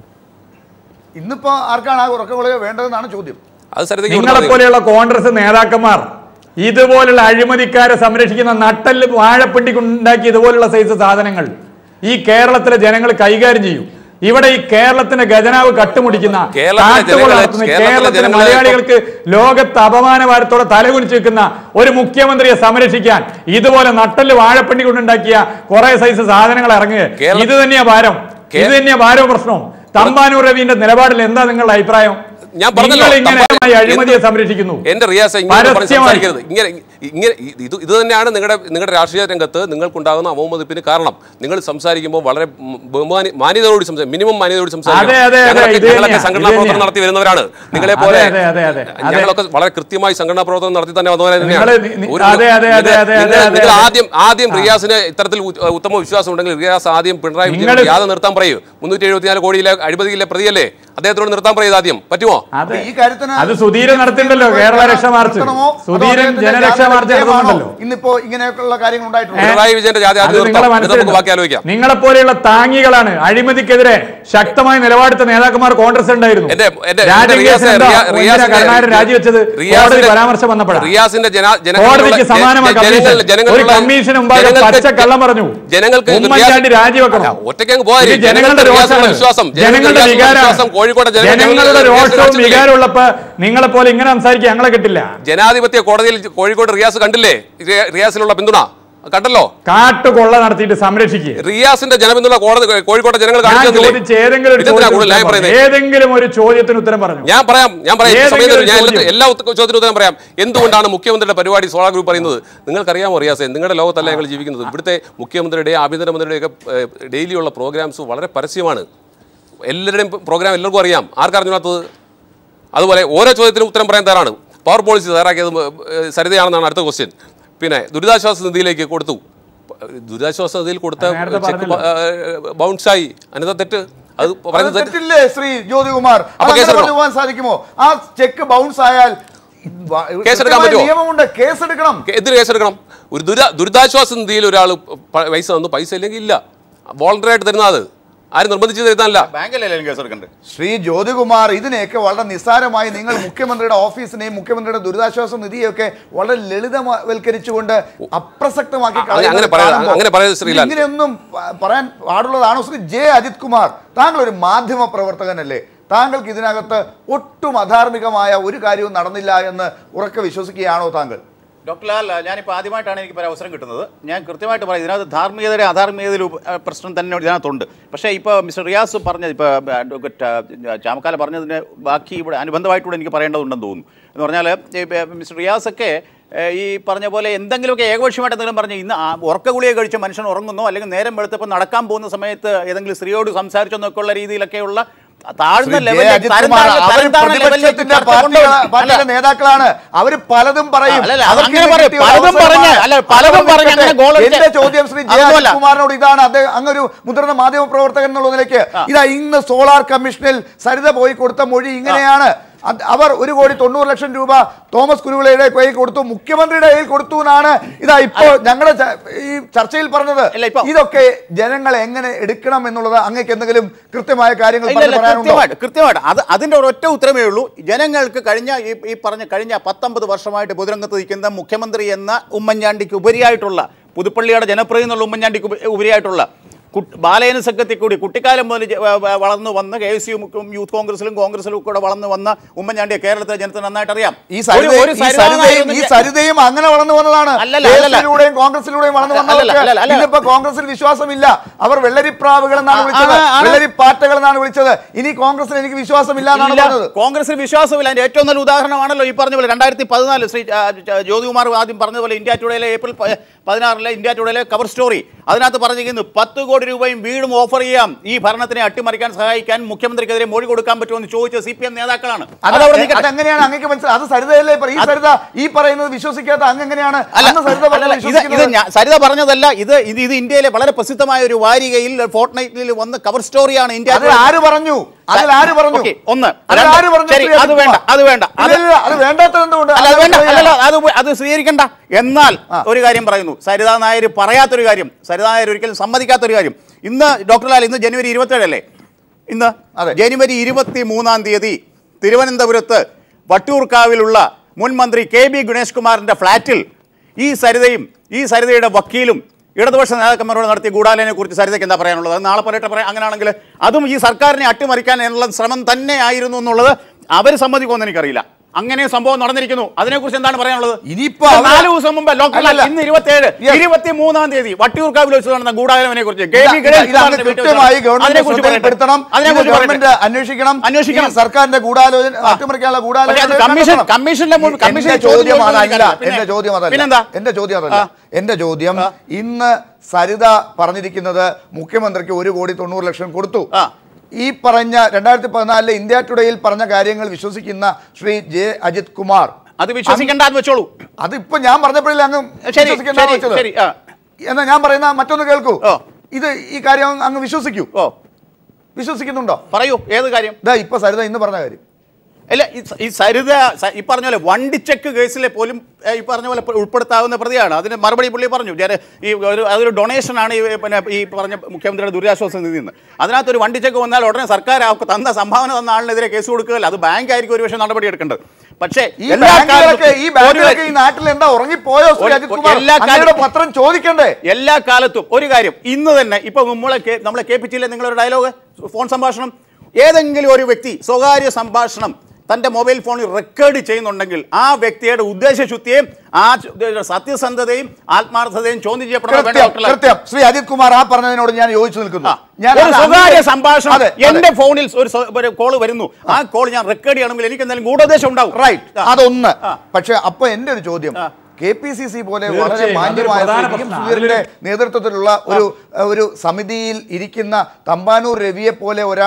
ഇന്നിപ്പോ ആർക്കാണ് ആ ഉറക്കമുള്ള വേണ്ടതെന്നാണ് ചോദ്യം അത് സരിതയ്ക്ക് നിങ്ങളെ കൊടുത്താൽ മതി. പോലെയുള്ള കോൺഗ്രസ് നേതാക്കന്മാർ ഇതുപോലുള്ള അഴിമതിക്കാരെ സംരക്ഷിക്കുന്ന നട്ടല് വാഴപ്പെട്ടി ഉണ്ടാക്കി ഇതുപോലുള്ള സൈസ് സാധനങ്ങൾ ഈ കേരളത്തിലെ ജനങ്ങൾ കൈകാര്യം ചെയ്യും ഇവിടെ ഈ കേരളത്തിന്റെ ഖജനാവ് കട്ടുമുടിക്കുന്ന കേരളത്തിലെ കാട്ടുകൊള്ള ജനങ്ങളെ- നടത്തുന്ന കേരളത്തിലെ കേരളത്തിലെ ജനങ്ങളെ മലയാളികൾക്ക് ലോകത്ത് അപമാനഭാരത്തോടെ തലകുനിച്ച് നിൽക്കുന്ന ഒരു മുഖ്യമന്ത്രിയെ സംരക്ഷിക്കാൻ ഇതുപോലെ നട്ടല് വാഴപ്പെട്ടി കൊണ്ടുണ്ടാക്കിയ കുറെ സൈസ് സാധനങ്ങൾ ഇറങ്ങുക കേരള- ഇത് തന്നെയാ ഭാരം കേ- ഇത് തന്നെയാ ഭാരവും പ്രശ്നവും തമ്പാനൂർ രവിന്റെ നിലപാടിൽ എന്താ നിങ്ങളുടെ അഭിപ്രായം ഞാൻ പറഞ്ഞല്ലോ, നിങ്ങൾ ഇങ്ങനെ തമ്പാനൂർ- അഴിമതിയെ എന്ത്- സംരക്ഷിക്കുന്നു എന്റെ റിയാസ് ഇങ്ങനെ പറഞ്ഞ് പരസ്യമായി. സംസാരിക്കരുത് ഇങ്ങനെ ഇങ്ങനെ ഇത് ഇത് തന്നെയാണ് നിങ്ങളുടെ നിങ്ങളുടെ രാഷ്ട്രീയ രംഗത്ത് നിങ്ങൾക്കുണ്ടാകുന്ന അവമതിപ്പിന് കാരണം നിങ്ങൾ സംസാരിക്കുമ്പോൾ വളരെ ബഹുമാനി മാന്യതയോട് സംസാരിക്കും മിനിമം മാന്യതയോട് സംസാരിക്കണം അതെ, അതെ, അതെ, ഞങ്ങളൊക്കെ- ഇത് ഞങ്ങളൊക്കെ തന്നെയാ, സംഘടനാ ഇത് പ്രവർത്തനം തന്നെയാ. നടത്തി വരുന്നവരാണ് നിങ്ങളെ അതെ, പോലെ അതെ, അതെ, അതെ, അതെ. ഞങ്ങളൊക്കെ വളരെ കൃത്യമായി സംഘടനാ പ്രവർത്തനം നടത്തി തന്നെ വന്നവരെ നിങ്ങള് നി- നി- അതെ, അതെ, അതെ, അതെ, നിങ്ങൾ അതെ, നിങ്ങൾ അതെ. ആദ്യം ആദ്യം റിയാസിന് ഇത്തരത്തിൽ ഉ- ഉത്തമ വിശ്വാസം ഉണ്ടെങ്കിൽ റിയാസ് ആദ്യം പിണറായി വിജയൻ നിങ്ങള് യാത നിർത്താൻ പറയൂ മുന്നൂറ്റി എഴുപത്തിനാല് കോടിയിലെ അഴിമതിയിലെ പ്രതിയല്ലേ അദ്ദേഹത്തോട് നിർത്താൻ പറയൂ ആദ്യം പറ്റുമോ അതെ ഈ കാര്യത്തിന് അത് സുധീരൻ നടത്തുന്നുണ്ടല്ലോ കേരള രക്ഷാ മാർച്ച് നിർത്തണമോ? അതോ സുധീരൻ അദ്ദേഹത്തിന്റെ ജനരക്ഷാ മാർച്ച് ജാഥയുടെ നടത്തുന്നുണ്ടല്ലോ ഇന്നിപ്പോ ഇങ്ങനെയൊക്കെയുള്ള കാര്യങ്ങൾ ഉണ്ടായിട്ടുണ്ട് പിണറായി വിജയന്റെ ജാതി അത് ആദ്യം നിങ്ങളെ നിർത്താം എന്നിട്ട് നമുക്ക് ബാക്കി മനസ്സിലുണ്ടോ ആലോചിക്കാം നിങ്ങളെ പോലെയുള്ള താങ്ങികളാണ് അഴിമതിക്കെതിരെ ശക്തമായ നിലപാടെടുത്ത നേതാക്കന്മാർ കോൺഗ്രസ് ഉണ്ടായിരുന്നു എന്റെ എന്റെ രാജകേശൻ റിയാസ്- എന്താ റിയാ- എന്തിനാ റിയാസിന്റെ- കരുണാകരൻ രാജിവെച്ചത് റിയാസിന്റെ- കോടതി പരാമർശം വന്നപ്പോഴാണ് റിയാസിന്റെ ജന ജനങ്ങളുള്ള- കോടതിക്ക് സമാനമായ ജന- കമ്മീഷൻ ജനങ്ങൾ- ജനങ്ങളുള്ള- ഒരു കമ്മീഷൻ മുമ്പാകെ ജനങ്ങൾക്ക് പച്ച കള്ളം പറഞ്ഞു ജനങ്ങൾക്ക് ഉമ്മൻചാണ്ടി റിയാസ്- രാജിവെക്കണം അല്ല, ഒറ്റയ്ക്കങ്ങ് പോകാൻ ഇത് ജനങ്ങളുടെ റിയാസിനുള്ള രോഷമാണ്. വിശ്വാസം ജനങ്ങളുടെ റിയാസിനുള്ള വികാരമാണ് വിശ്വാസം കോഴിക്കോട്ടെ ജനങ്ങൾ- ജനങ്ങളുടെ റിയാസിനെ രോഷവും കാണിച്ചിട്ടില്ലേ? വികാരവും ഉള്ളപ്പോ നിങ്ങളെ പോലെ ഇങ്ങനെ സംസാരിക്കാൻ ഞങ്ങളെ കിട്ടില്ല ജനാധിപത്യ കോടതിയിൽ കോഴിക്കോട് റിയാസ് കണ്ടില്ലേ റിയ- റിയാസിലുള്ള പിന്തുണ കണ്ടല്ലോ കാട്ടുകൊള്ള നടത്തിയിട്ട് സംരക്ഷിക്കുക റിയാസിന്റെ ജനപിന്തുണ കോടതി കോഴിക്കോട്ടെ ജനങ്ങൾ ഞാൻ കാണിച്ചു ചോദിച്ച ഏതെങ്കിലും ഒരു ഇതെന്തിനാ ചോദ്യത്തിന് കൂടുതൽ ന്യായം ഉത്തരം പറഞ്ഞു. പറയുന്നത് ഏതെങ്കിലും ഒരു ചോദ്യത്തിന് ഉത്തരം പറഞ്ഞു ഞാൻ പറയാം ഞാൻ പറയാം ഈ ഏതെങ്കിലും സമയത്ത് ഒരു ഞാൻ എല്ലാ- ചോദ്യം. എല്ലാ ഉത്ത- ചോദ്യത്തിനും ഉത്തരം പറയാം എന്തുകൊണ്ടാണ് മുഖ്യമന്ത്രിയുടെ പരിപാടി സോളാർ ഗ്രൂപ്പ് പറയുന്നത് നിങ്ങൾക്കറിയാമോ റിയാസെ നിങ്ങളുടെ ലോകത്തല്ല ഞങ്ങൾ ജീവിക്കുന്നത് ഇവിടുത്തെ മുഖ്യമന്ത്രിയുടെ ആഭ്യന്തരമന്ത്രിയുടെ ഒക്കെ ഡെയിലിയുള്ള പ്രോഗ്രാംസ് വളരെ പരസ്യമാണ് എല്ലാവരുടെയും പ്രോഗ്രാം എല്ലാവർക്കും അറിയാം ആർക്കറിഞ്ഞാത്തത് അതുപോലെ ഓരോ ചോദ്യത്തിനും ഉത്തരം പറയാൻ തയ്യാറാണ് പവർ പോളിസി തയ്യാറാക്കിയത് ഏഹ്, സരിതയാണെന്നാണ് അടുത്ത ക്വസ്റ്റ്യൻ പിന്നെ ദുരിതാശ്വാസ നിധിയിലേക്ക് കൊടുത്തു ദുരിതാശ്വാസ നിധിയിൽ കൊടുത്ത നേരത്തെ ചെക്ക് ബൗൺസായി അതിനെന്താ തെറ്റ് അത് അത് പറയുന്നത് തെറ്റ് തെറ്റില്ലേ ശ്രീ ജ്യോതികുമാർ അപ്പൊ അതങ്ങനെ കേസെടുക്കണം. പറഞ്ഞു പോകാൻ സാധിക്കുമോ ആ ചെക്ക് ബൗൺസ് ആയാൽ വ- കേസെടുക്കാൻ കൃത്യമായ പറ്റുമോ? നിയമമുണ്ട് കേസെടുക്കണം എന്തിന് കേസെടുക്കണം ഒരു ദുരിത ദുരിതാശ്വാസ നിധിയിൽ ഒരാൾ പൈസ തന്നു പൈസ ഇല്ലെങ്കിൽ ഇല്ല വോളണ്ടറി ആയിട്ട് തരുന്ന അത് ആരും നിർബന്ധിച്ച് തരുന്നതല്ല ബാങ്കല്ലേ കേസ് എടുക്കണ്ടേ ശ്രീ ജ്യോതികുമാർ ഇതിനെയൊക്കെ വളരെ നിസ്സാരമായി നിങ്ങൾ മുഖ്യമന്ത്രിയുടെ ഓഫീസിനെയും മുഖ്യമന്ത്രിയുടെ ദുരിതാശ്വാസ നിധിയൊക്കെ വളരെ ലളിതവൽക്കരിച്ചുകൊണ്ട് അപ്രസക്തമാക്കി അങ്ങനെ- അങ്ങനെ കളയുന്നത് പറയാതെ- കാണുമ്പോൾ അങ്ങനെ പറയരുത് ശ്രീലാൽ. ഇങ്ങനെയൊന്നും പ- പറയാൻ പാടുള്ളതാണോ ശ്രീ ജെ അജിത് കുമാർ താങ്കൾ ഒരു മാധ്യമ പ്രവർത്തകനല്ലേ താങ്കൾക്ക് ഇതിനകത്ത് ഒട്ടും അധാർമികമായ ഒരു കാര്യവും നടന്നില്ല എന്ന് ഉറക്കെ വിശ്വസിക്കുകയാണോ താങ്കൾ ഡോക്ടർ ലാൽ ഞാനിപ്പോൾ ആദ്യമായിട്ടാണ് എനിക്ക് പറയാൻ അവസരം കിട്ടുന്നത് ഞാൻ കൃത്യമായിട്ട് പറയാം ഇതിനകത്ത് ധാർമ്മികതയുടെ അധാർമികതയുടെ ഉപ- ഏഹ് പ്രശ്നം തന്നെ ഇതിനകത്ത് പക്ഷേ ഇപ്പോൾ മിസ്റ്റർ റിയാസ് പറഞ്ഞത് ഇപ്പോൾ അഡ്വക്കേറ്റ് ആ, ചാമക്കാല പറഞ്ഞതിന് ബാക്കി ഇവിടെ അനുബന്ധമായിട്ടൂടെ എനിക്ക് പറയേണ്ടതുണ്ടെന്ന് തോന്നുന്നു എന്ന് പറഞ്ഞാൽ ഈ ബ- മിസ്റ്റർ റിയാസൊക്കെ ഏഹ്, ഈ പറഞ്ഞ പോലെ എന്തെങ്കിലുമൊക്കെ ഏകപക്ഷമായിട്ട് എന്തെങ്കിലും പറഞ്ഞ് ഇന്ന് ആ ഉറക്ക ഗുളിക കഴിച്ച മനുഷ്യൻ ഉറങ്ങുന്നോ അല്ലെങ്കിൽ നേരം വെളുത്തപ്പോൾ നടക്കാൻ പോകുന്ന സമയത്ത് ഏതെങ്കിലും സ്ത്രീയോട് സംസാരിച്ചെന്നൊക്കെ ഉള്ള രീതിയിലൊക്കെയുള്ള താഴ്ന്ന ശ്രീ ജെ ലെവലിൽ അജിത് തരം കുമാർ താഴ്ന്ന- അവർ തരം താഴ്ന്ന ലെവലിലേക്ക് പ്രതിപക്ഷത്തിന്റെ ചർച്ച പാർട്ടിയുടെ കൊണ്ടുവരണം. പാർട്ടിയുടെ അല്ല, നേതാക്കളാണ് അവർ പലതും പറയും അല്ലല്ല, അവർക്ക് അങ്ങനെ ഇത് പറയും. കിട്ടിയ ഒരു പലതും അവസരമാണ്. പറഞ്ഞ്, അല്ല, പലതും അവർ പറഞ്ഞ് അങ്ങനെ നിൽക്കട്ടെ. ഗോൾ അടിച്ച് എന്റെ ചോദ്യം ശ്രീ ജെ അതൊന്നുമല്ല. അജിത് കുമാറിനോട് ഇതാണ് അദ്ദേഹം അങ്ങൊരു മുതിർന്ന മാധ്യമ പ്രവർത്തകൻ എന്നുള്ള നിലയ്ക്ക് ഇതാ ഇന്ന് സോളാർ കമ്മീഷനിൽ സരിത പോയി കൊടുത്ത മൊഴി ഇങ്ങനെയാണ് അത് അവർ ഒരു കോടി തൊണ്ണൂറ് ലക്ഷം രൂപ തോമസ് കുരുവിളയുടെ കയ്യിൽ കൊടുത്തു മുഖ്യമന്ത്രിയുടെ കയ്യിൽ കൊടുത്തു എന്നാണ് ഇതാ ഇപ്പോ ഞങ്ങളുടെ ച- ഈ ചർച്ചയിൽ പറഞ്ഞത് ഇല്ല, ഇപ്പോ- ഇതൊക്കെ ജനങ്ങൾ എങ്ങനെ എടുക്കണം എന്നുള്ളത് അങ്ങേക്ക് എന്തെങ്കിലും കൃത്യമായ കാര്യങ്ങൾ ഇല്ല, പറഞ്ഞു ഇല്ല, പറയാനുണ്ടോ കൃത്യമായിട്ട് കൃത്യമായിട്ട് അത് അതിന്റെ ഒരൊറ്റ ഉത്തരമേ ഉള്ളൂ ജനങ്ങൾക്ക് കഴിഞ്ഞ ഈ ഈ പറഞ്ഞ കഴിഞ്ഞ പത്തൊമ്പത് വർഷമായിട്ട് പൊതുരംഗത്ത് നിൽക്കുന്ന മുഖ്യമന്ത്രി എന്ന ഉമ്മൻചാണ്ടിക്ക് ഉപരിയായിട്ടുള്ള പുതുപ്പള്ളിയുടെ ജനപ്രിയ എന്നുള്ള ഉമ്മൻചാണ്ടിക്ക് ഉപ- ഉപരിയായിട്ടുള്ള കുട്ട്- ബാലയന സംഘത്തിൽ കൂടി കുട്ടിക്കാലം മുതൽ ജ- വ- വ- വളർന്നു വന്ന് കെ എസ് യു യൂത്ത് കോൺഗ്രസിലും കോൺഗ്രസിലും കൂടെ വളർന്നു വന്ന ഉമ്മൻചാണ്ടിയെ കേരളത്തിലെ ജനത്തിന് നന്നായിട്ട് അറിയാം ഈ ഒരു- സരിതയും ഒരു ഈ സരിത സരിതയും നായരൊന്നും ഈ ജെ- സരിതയും അങ്ങനെ വളർന്നു വന്നതാണ് അല്ലല്ല, അല്ലല്ല. കേസിലൂടെയും കോൺഗ്രസിലൂടെയും വളർന്നു അല്ലല്ല, വന്നവർക്ക് അല്ലല്ല, അല്ലല്ല. ഇന്നിപ്പോ കോൺഗ്രസിൽ വിശ്വാസമില്ല അവർ വെള്ളരിപ്രാവുകൾ എന്നാണ് ആ, വിളിച്ചത് ആണ്, ആണ്. വെള്ളരിപ്പാറ്റകൾ എന്നാണ് വിളിച്ചത് ഇനി കോൺഗ്രസിൽ എനിക്ക് വിശ്വാസമില്ല എന്നാണ് ഇല്ല, പറഞ്ഞത് കോൺഗ്രസിൽ വിശ്വാസമില്ല അതിന്റെ ഏറ്റവും നല്ല ഉദാഹരണമാണല്ലോ ഈ പറഞ്ഞ പോലെ രണ്ടായിരത്തി പതിനാല് ശ്രീ ആ, ച- ജ്യോതികുമാർ ആദ്യം പറഞ്ഞതുപോലെ ഇന്ത്യ ടുഡേയിലെ ഏപ്രിൽ പ- പതിനാറിലെ ഇന്ത്യ ടുഡേയിലെ കവർ സ്റ്റോറി അതിനകത്ത് പറഞ്ഞിരിക്കുന്നു പത്ത് കോടി രൂപയും വീടും ഓഫർ ചെയ്യാം ഈ ഭരണത്തിനെ അട്ടിമറിക്കാൻ സഹായിക്കാൻ മുഖ്യമന്ത്രിക്കെതിരെ മൊഴി കൊടുക്കാൻ പറ്റുമെന്ന് ചോദിച്ച സി പി എം നേതാക്കളാണ് അത് അതവിടെ നിൽക്കട്ടെ. അതെങ്ങനെയാണ് അങ്ങേക്ക് മനസ്സിലായി അത് സരിതയല്ലേ പറ- ഈ സരിത ഈ പറയുന്നത് വിശ്വസിക്കാത്ത അങ്ങ് എങ്ങനെയാണ് അല്ല, അന്ന് സരിത അല്ല, പറഞ്ഞത് ഇത് ഇത് വിശ്വസിക്കുന്നത്? ഞാൻ- സരിത പറഞ്ഞതല്ല ഇത് ഇത് ഇത് ഇന്ത്യയിലെ വളരെ പ്രസിദ്ധമായ ഒരു വാരികയിൽ ഫോർട്ട് നൈറ്റിൽ വന്ന കവർ സ്റ്റോറിയാണ് ഇന്ത്യ അതിൽ ആര് പറഞ്ഞു അതിൽ ആര് പറഞ്ഞു ഓക്കേ, ഒന്ന് അതിൽ രണ്ട്, ആര് പറഞ്ഞു ശരി, ശ്രീ അത് വേണ്ട അത് വേണ്ട ഇല്ല, അത് ഇല്ല, അത് വേണ്ടാത്തത് എന്തുകൊണ്ട് അല്ല അത് വേണ്ട അത് അല്ലല്ല അത് ഉപ- അത് സ്വീകരിക്കണ്ട എന്നാൽ ഒരു കാര്യം പറയുന്നു സരിതാ നായർ പറയാത്തൊരു കാര്യം സരിതാ നായർ ഒരിക്കലും സമ്മതിക്കാത്തൊരു കാര്യം ഇന്ന് ഡോക്ടർ ലാൽ ഇന്ന് ജനുവരി ഇരുപത്തേഴല്ലേ ഇന്ന് അതെ. ജനുവരി ഇരുപത്തി മൂന്നാം തീയതി തിരുവനന്തപുരത്ത് വട്ടിയൂർക്കാവിലുള്ള മുൻ മന്ത്രി കെ ബി ഗണേഷ് കുമാറിന്റെ ഫ്ളാറ്റിൽ ഈ സരിതയും ഈ സരിതയുടെ വക്കീലും ഇടതുപക്ഷ നേതാക്കന്മാരോട് നടത്തിയ ഗൂഢാലോചനയെ കുറിച്ച് സരിതയ്ക്ക് എന്താ പറയാനുള്ളത് അത് നാളെ പറയട്ടെ പറയാം അങ്ങനെയാണെങ്കിൽ അതും ഈ സർക്കാരിനെ അട്ടിമറിക്കാനുള്ള ശ്രമം തന്നെ ആയിരുന്നു എന്നുള്ളത് അവർ സമ്മതിക്കുമെന്ന് എനിക്കറിയില്ല അങ്ങനെ സംഭവം നടന്നിരിക്കുന്നു അതിനെക്കുറിച്ച് എന്താണ് പറയാനുള്ളത് ഇനിയിപ്പോ ഇത് അവര് നാല് ദിവസം മുമ്പ് ലോക്കൽ അല്ലല്ല. ഇന്ന് ഇരുപത്തിയേഴ് Yes. ഇരുപത്തി മൂന്നാം തീയതി വട്ടിയൂർക്കാവിൽ വെച്ച് നടന്ന ഗൂഢാലോചനയെ കുറിച്ച് കെ ഇത് വി ഇത് ഗണേഷ് ഇത് അങ്ങ് കുമാറിന്റെ വീട്ടിൽ വെച്ച് കൃത്യമായി നടന്ന- ഗവൺമെന്റ് അതിനെക്കുറിച്ച് പറയട്ടെ. ശ്രദ്ധയിൽപ്പെടുത്തണം ഇത് അതിനെക്കുറിച്ച് ഗവൺമെന്റ് പറയട്ടെ. അന്വേഷിക്കണം അന്വേഷിക്കണം. ഈ സർക്കാരിന്റെ ഗൂഢാലോചന അട്ടിമറിക്കാനുള്ള പക്ഷേ അത് ഗൂഢാലോചന കമ്മീഷൻ കണ്ടെത്തണം. കമ്മീഷന്റെ മുൻ എന്റെ കമ്മീഷൻ ചോദ്യം അതല്ല പിന്നെ- എന്റെ ചോദ്യം അതല്ല പിന്നെന്താ എന്റെ ചോദ്യം അതല്ല ആ. എന്റെ ചോദ്യം ഇന്ന് സരിത പറഞ്ഞിരിക്കുന്നത് മുഖ്യമന്ത്രിക്ക് ഒരു കോടി തൊണ്ണൂറ് ലക്ഷം കൊടുത്തു ആ. ഈ പറഞ്ഞ രണ്ടായിരത്തി പതിനാലിലെ ഇന്ത്യ ടുഡേയിൽ പറഞ്ഞ കാര്യങ്ങൾ വിശ്വസിക്കുന്ന ശ്രീ ജെ അജിത് കുമാർ അത് വിശ്വസിക്കേണ്ടെന്ന് വെച്ചോളൂ അതിപ്പോ ഞാൻ പറഞ്ഞപ്പോഴല്ലേ അങ്ങ് ശരി വിശ്വസിക്കേണ്ടതാണ് ശരി വെച്ചത് ശരി ആ എന്നാ ഞാൻ പറയുന്ന മറ്റൊന്ന് കേൾക്കൂ ഓ. ഇത് ഈ കാര്യം അങ്ങ് വിശ്വസിക്കൂ ഓ വിശ്വസിക്കുന്നുണ്ടോ പറയൂ ഏത് കാര്യം ഇതാ ഇപ്പൊ സരിത ഇന്ന് പറഞ്ഞ കാര്യം അല്ല ഈ സ- ഈ സരിത സ- ഈ പറഞ്ഞ പോലെ വണ്ടിച്ചെക്ക് കേസിലെ പോലും ഏ, ഈ പറഞ്ഞ പോലെ ഉൾപ്പെടുത്താവുന്ന പ്രതിയാണ് അതിന് മറുപടി പുള്ളി പറഞ്ഞു ഞാൻ ഈ ഒരു അതൊരു ഡൊണേഷനാണ് ഈ പിന്നെ ഈ പറഞ്ഞ മുഖ്യമന്ത്രിയുടെ ദുരിതാശ്വാസ നിധിയിൽ നിന്ന് അതിനകത്ത് ഒരു വണ്ടിച്ചെക്ക് വന്നാൽ ഉടനെ സർക്കാർ ആ തന്ന സംഭാവന തന്ന ആളിനെതിരെ കേസ് കൊടുക്കുകയല്ല അത് ബാങ്ക് ആയിരിക്കും ഒരു പക്ഷേ നടപടി എടുക്കേണ്ടത് പക്ഷേ ഈ എല്ലാ ബാങ്കുകളൊക്കെ കാലത്തും ഈ ഒരു ബാങ്കുകളൊക്കെ ഈ വ്യക്തി- നാട്ടിൽ എന്താ ഉറങ്ങിപ്പോയോ ശ്രീ ഒരു- അജിത് കുമാർ എല്ലാ കാലത്തും- അങ്ങയുടെ പത്രം ചോദിക്കണ്ടേ എല്ലാ കാലത്തും ഒരു കാര്യം ഇന്ന് തന്നെ ഇപ്പൊ നമ്മളെ കേ- നമ്മളെ കേൾപ്പിച്ചില്ലേ നിങ്ങളൊരു ഡയലോഗ് ഫോൺ സംഭാഷണം ഏതെങ്കിലും ഒരു വ്യക്തി സ്വകാര്യ സംഭാഷണം തന്റെ മൊബൈൽ ഫോണിൽ റെക്കോർഡ് ചെയ്യുന്നുണ്ടെങ്കിൽ ആ വ്യക്തിയുടെ ഉദ്ദേശശുദ്ധിയും ആ ചു- സത്യസന്ധതയും ആത്മാർത്ഥതയും ചോദ്യം ചെയ്യപ്പെടണം വേണ്ട കൃത്യം ഡോക്ടർ ലാൽ. കൃത്യം ശ്രീ അജിത് കുമാർ ആ പറഞ്ഞതിനോട് ഞാൻ യോജിച്ചു നിൽക്കുന്നു ആ. ഞാൻ ഒരു അത് സ്വകാര്യ അങ്ങനെ- സംഭാഷണം അതെ, അതെ. എന്റെ ഫോണിൽ ഒരു സ്വ- ഒരു കോള് വരുന്നു ആ കോൾ ഞാൻ റെക്കോർഡ് ചെയ്യണമെങ്കിൽ എനിക്ക് എന്തെങ്കിലും ഗൂഢോദ്ദേശം ഉണ്ടാവും റൈറ്റ് ആ. അതൊന്ന് ആ. പക്ഷെ അപ്പൊ എന്റെ ഒരു ചോദ്യം ആ. കെ പി സി സി പോലെ തീർച്ചയായും, വളരെ അതൊരു മാന്യമായ പ്രധാന ശ്രീ വി. എം പ്രശ്നം. സുധീരന്റെ നേതൃത്വത്തിലുള്ള ഒരു ഒരു സമിതിയിൽ ഇരിക്കുന്ന തമ്പാനൂർ രവിയെ പോലെ ഒരാൾ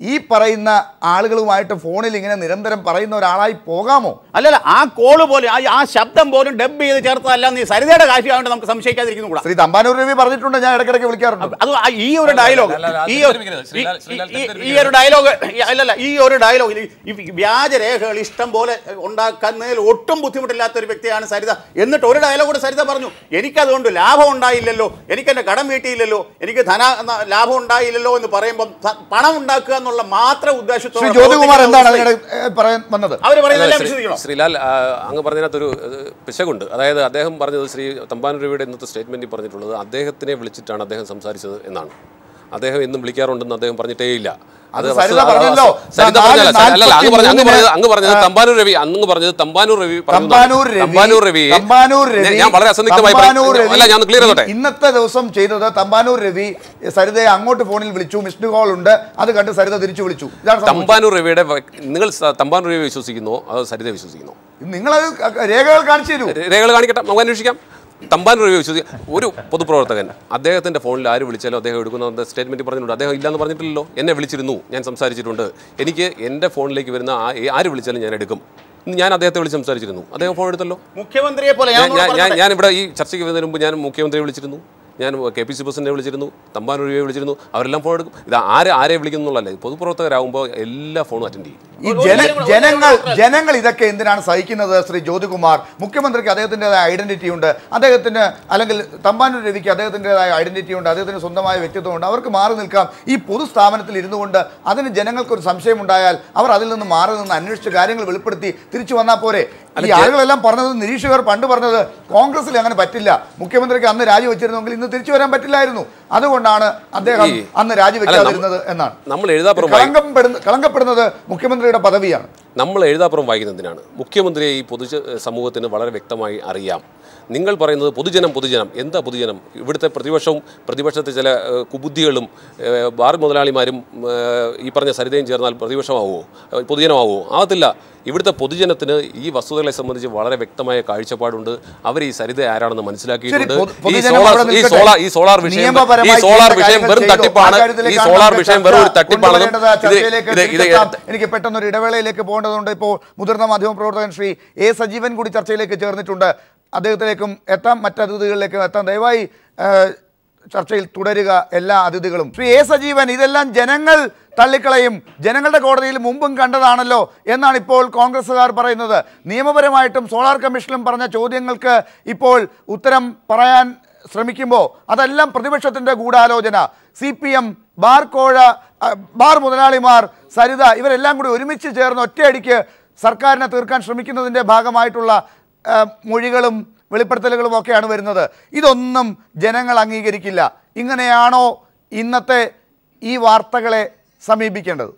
ഈ പറയുന്ന ആളുകളുമായിട്ട് ഫോണിൽ ഇങ്ങനെ നിരന്തരം പറയുന്ന ഒരാളായി പോകാമോ അല്ലല്ല ആ കോള് പോലും ആ ആ ശബ്ദം പോലും ഡബ് ചെയ്ത് ചേർത്തതല്ല നീ സരിതയുടെ കാശിയാകൊണ്ട് നമുക്ക് സംശയിക്കാതിരിക്കുന്നു കൂടാ ശ്രീ തമ്പാനൂർ രവി പറഞ്ഞിട്ടുണ്ട് ഞാൻ ഇടയ്ക്കിടയ്ക്ക് വിളിക്കാറുണ്ട് അത് ആ ഈ ഒരു ഡയലോഗ് അല്ല, അല്ല, ഈ അത് ഒരു- തെറ്റിദ്ധരിക്കരുത്. ഈ- ശ്രീലാൽ- ശ്രീലാൽ ഈ- ഈ തെറ്റിദ്ധരിക്കരുത്. ഒരു ഡയലോഗ് അല്ലല്ല ഈ ഒരു ഡയലോഗിൽ ഈ വ്യാജരേഖകൾ ഇഷ്ടം പോലെ ഉണ്ടാക്കുന്നതിൽ ഒട്ടും ബുദ്ധിമുട്ടില്ലാത്ത ഒരു വ്യക്തിയാണ് സരിത എന്നിട്ട് ഒരു ഡയലോഗ് കൂടെ സരിത പറഞ്ഞു എനിക്കതുകൊണ്ട് ലാഭം ഉണ്ടായില്ലല്ലോ എനിക്ക് എന്റെ കടം വീട്ടിയില്ലല്ലോ എനിക്ക് ധന ന- ലാഭം ഉണ്ടായില്ലല്ലോ എന്ന് പറയുമ്പോൾ ധ- പണം ഉണ്ടാക്കുക എന്നുള്ള മാത്രം ശ്രീ ഉദ്ദേശത്തോടെ ജ്യോതികുമാർ എന്താണ് പ്രവർത്തിക്കുന്ന അതിനിടെ ഏ, പറയാൻ വന്നത് അവര് പറയുന്നതെല്ലാം ശ്രീ- വിശ്വസിക്കണോ ശ്രീലാൽ ആ, അങ്ങ് പറഞ്ഞതിനകത്തൊരു ഏഹ്, പിശകുണ്ട് അതായത് അദ്ദേഹം പറഞ്ഞത് ശ്രീ തമ്പാനൂർ രവിയുടെ ഇന്നത്തെ സ്റ്റേറ്റ്മെന്റിൽ പറഞ്ഞിട്ടുള്ളത് അദ്ദേഹത്തിനെ വിളിച്ചിട്ടാണ് അദ്ദേഹം സംസാരിച്ചത് എന്നാണ് അദ്ദേഹം എന്നും വിളിക്കാറുണ്ടെന്ന് അദ്ദേഹം പറഞ്ഞിട്ടേയില്ല അത് വസ്തു- സരിത ആ, പറഞ്ഞല്ലോ. സരിത നാല് പറഞ്ഞല്ല സരി- അല്ലല്ല അങ്ങ് പറഞ്ഞത് അങ്ങ് പറഞ്ഞത് അങ്ങ് പറഞ്ഞത് ആ. തമ്പാനൂർ രവി അങ്ങ് പറഞ്ഞത് തമ്പാനൂർ രവി പറഞ്ഞു തമ്പാനൂർ രവി തമ്പാനൂർ രവി തമ്പാനൂർ രവി ഞാൻ വളരെ അസന്നിഗ്ധമായി തമ്പാനൂർ പറയും. രവി അല്ല ഞാൻ ക്ലിയർ ചെയ്തോട്ടെ ഇന്നത്തെ ദിവസം ചെയ്തത് തമ്പാനൂർ രവി സരിതയെ അങ്ങോട്ട് ഫോണിൽ വിളിച്ചു മിസ്ഡ് കോൾ ഉണ്ട് അത് കണ്ട് സരിത തിരിച്ചു വിളിച്ചു ഇതാണ് സംഭവിച്ചത്. തമ്പാനൂർ രവിയുടെ വ- നിങ്ങൾ സ- തമ്പാനൂർ രവി വിശ്വസിക്കുന്നോ അതോ സരിത വിശ്വസിക്കുന്നോ നിങ്ങളത് രേഖകൾ കാണിച്ചു തരൂ രേഖകൾ കാണിക്കട്ടെ നമുക്ക് അന്വേഷിക്കാം തമ്പാനൂർ രവി വിശ്വസിക്കുക ഒരു പൊതുപ്രവർത്തകൻ അദ്ദേഹത്തിന്റെ ഫോണിൽ ആര് വിളിച്ചാലും അദ്ദേഹം എടുക്കുന്ന സ്റ്റേറ്റ്മെന്റ് പറഞ്ഞിട്ടുണ്ട് അദ്ദേഹം ഇല്ലാന്ന് പറഞ്ഞിട്ടില്ലല്ലോ എന്നെ വിളിച്ചിരുന്നു ഞാൻ സംസാരിച്ചിട്ടുണ്ട് എനിക്ക് എൻ്റെ ഫോണിലേക്ക് വരുന്ന ആ- ആര് വിളിച്ചാലും ഞാൻ എടുക്കും ഇന്ന് ഞാൻ അദ്ദേഹത്തെ വിളിച്ച് സംസാരിച്ചിരുന്നു അദ്ദേഹം ഫോൺ എടുത്തല്ലോ മുഖ്യമന്ത്രിയെ പോലെ ഞാൻ ഞാൻ ഒന്നുകൂടെ ഞാൻ- ഞാൻ പറഞ്ഞോട്ടെ. ഞാൻ ഇവിടെ ഈ ചർച്ചയ്ക്ക് വരുന്നതിന് മുമ്പ് ഞാൻ മുഖ്യമന്ത്രിയെ വിളിച്ചിരുന്നു ഞാൻ കെ പി സി പ്രസിഡന്റിനെ വിളിച്ചിരുന്നു തമ്പാനൂർ രവിയെ വിളിച്ചിരുന്നു അവരെല്ലാം ഫോൺ എടുക്കും ഇത് ആരെ ആരെ വിളിക്കുന്നു എന്നുള്ളതല്ല പൊതുപ്രവർത്തകരാകുമ്പോൾ എല്ലാ ഫോണും അറ്റൻഡ് ചെയ്യും ഈ ഒരു ജന കാര്യം കൂടെ- ഒരു ജനങ്ങൾ കാര്യം കൂടെ- ജനങ്ങൾ ഇതൊക്കെ എന്തിനാണ് സഹിക്കുന്നത് ശ്രീ ജ്യോതികുമാർ മുഖ്യമന്ത്രിക്ക് അദ്ദേഹത്തിൻ്റെതായ ഐഡന്റിറ്റി ഉണ്ട് അദ്ദേഹത്തിന് അല്ലെങ്കിൽ തമ്പാനൂർ രവിക്ക് അദ്ദേഹത്തിൻ്റെതായ ഐഡന്റിറ്റി ഉണ്ട് അദ്ദേഹത്തിന് സ്വന്തമായ വ്യക്തിത്വമുണ്ട് അവർക്ക് മാറി നിൽക്കാം ഈ പൊതുസ്ഥാപനത്തിൽ ഇരുന്നു കൊണ്ട് അതിന് ജനങ്ങൾക്ക് ഒരു സംശയം ഉണ്ടായാൽ അവർ അതിൽ നിന്ന് മാറി നിന്ന് അന്വേഷിച്ച് കാര്യങ്ങൾ വെളിപ്പെടുത്തി തിരിച്ചു വന്നാൽ പോരെ ഈ ആളുകളെല്ലാം പറഞ്ഞത് നിരീക്ഷകർ പണ്ട് പറഞ്ഞത് കോൺഗ്രസിൽ അങ്ങനെ പറ്റില്ല മുഖ്യമന്ത്രിക്ക് അന്ന് രാജിവെച്ചിരുന്നെങ്കിൽ ഇന്ന് തിരിച്ചു വരാൻ പറ്റില്ലായിരുന്നു അതുകൊണ്ടാണ് അദ്ദേഹം ഈ- അന്ന് രാജിവെക്കാതിരുന്നത് എന്നാണ് നമ്മൾ എഴുതാപ്പുറം വായി- കളങ്കപ്പെടുന്ന കളങ്കപ്പെടുന്നത് മുഖ്യമന്ത്രിയുടെ പദവിയാണ് നമ്മൾ എഴുതാപ്പുറം വായിക്കുന്നതിനാണ് മുഖ്യമന്ത്രിയെ ഈ പൊതു സമൂഹത്തിന് വളരെ വ്യക്തമായി അറിയാം നിങ്ങൾ പറയുന്നത് പൊതുജനം പൊതുജനം എന്താ പൊതുജനം ഇവിടുത്തെ പ്രതിപക്ഷവും പ്രതിപക്ഷത്തെ ചില ഏഹ്, കുബുദ്ധികളും ഏഹ്, ബാർ മുതലാളിമാരും ഏഹ്, ഈ പറഞ്ഞ സരിതയും ചേർന്നാൽ പ്രതിപക്ഷമാവുമോ ഏഹ്, പൊതുജനമാവുമോ ആവത്തില്ല ഇവിടുത്തെ പൊതുജനത്തിന് ഈ വസ്തുതകളെ സംബന്ധിച്ച് വളരെ വ്യക്തമായ കാഴ്ചപ്പാടുണ്ട് അവർ ഈ സരിത ആരാണെന്ന് മനസ്സിലാക്കിയിട്ടുണ്ട് ശരി, പൊതു- ഈ പൊതുജനം സോളാർ അവിടെ ഈ നിൽക്കട്ടെ. സോളാർ ഈ സോളാർ വിഷയം ഈ നിയമപരമായി സോളാർ ചെയ്യേണ്ട വിഷയം വെറും കാര്യങ്ങൾ ചെയ്തു. തട്ടിപ്പാണ് ആ കാര്യത്തിലേക്ക് ഈ സോളാർ നമുക്ക് വിഷയം വെറും ഒരു ചർച്ച തട്ടിപ്പാണെന്നും കൊണ്ടുവരേണ്ടത് ഇത് ചർച്ചയിലേക്ക് ഇത് ഇത് തിരിച്ചെത്താം. എനിക്ക് പെട്ടെന്ന് ഒരു ഇടവേളയിലേക്ക് പോകേണ്ടതുണ്ട് ഇപ്പോൾ മുതിർന്ന മാധ്യമപ്രവർത്തകൻ ശ്രീ എ സജീവൻ കൂടി ചർച്ചയിലേക്ക് ചേർന്നിട്ടുണ്ട് അദ്ദേഹത്തിലേക്കും എത്താം മറ്റ് അതിഥികളിലേക്കും എത്താം ദയവായി ആ, ചർച്ചയിൽ തുടരുക എല്ലാ അതിഥികളും ശ്രീ എ സജീവൻ ഇതെല്ലാം ജനങ്ങൾ തള്ളിക്കളയും ജനങ്ങളുടെ കോടതിയിൽ മുമ്പും കണ്ടതാണല്ലോ എന്നാണ് ഇപ്പോൾ കോൺഗ്രസ്സുകാർ പറയുന്നത് നിയമപരമായിട്ടും സോളാർ കമ്മീഷനിലും പറഞ്ഞ ചോദ്യങ്ങൾക്ക് ഇപ്പോൾ ഉത്തരം പറയാൻ ശ്രമിക്കുമ്പോൾ അതെല്ലാം പ്രതിപക്ഷത്തിൻ്റെ ഗൂഢാലോചന സി പി എം ബാർ കോഴ അ, ബാർ മുതലാളിമാർ സരിത ഇവരെല്ലാം കൂടി ഒരുമിച്ച് ചേർന്ന് ഒറ്റയടിക്ക് സർക്കാരിനെ തീർക്കാൻ ശ്രമിക്കുന്നതിൻ്റെ ഭാഗമായിട്ടുള്ള ആ, മൊഴികളും വെളിപ്പെടുത്തലുകളും ഒക്കെയാണ് വരുന്നത് ഇതൊന്നും ജനങ്ങൾ അംഗീകരിക്കില്ല ഇങ്ങനെയാണോ ഇന്നത്തെ ഈ വാർത്തകളെ സമീപിക്കേണ്ടത്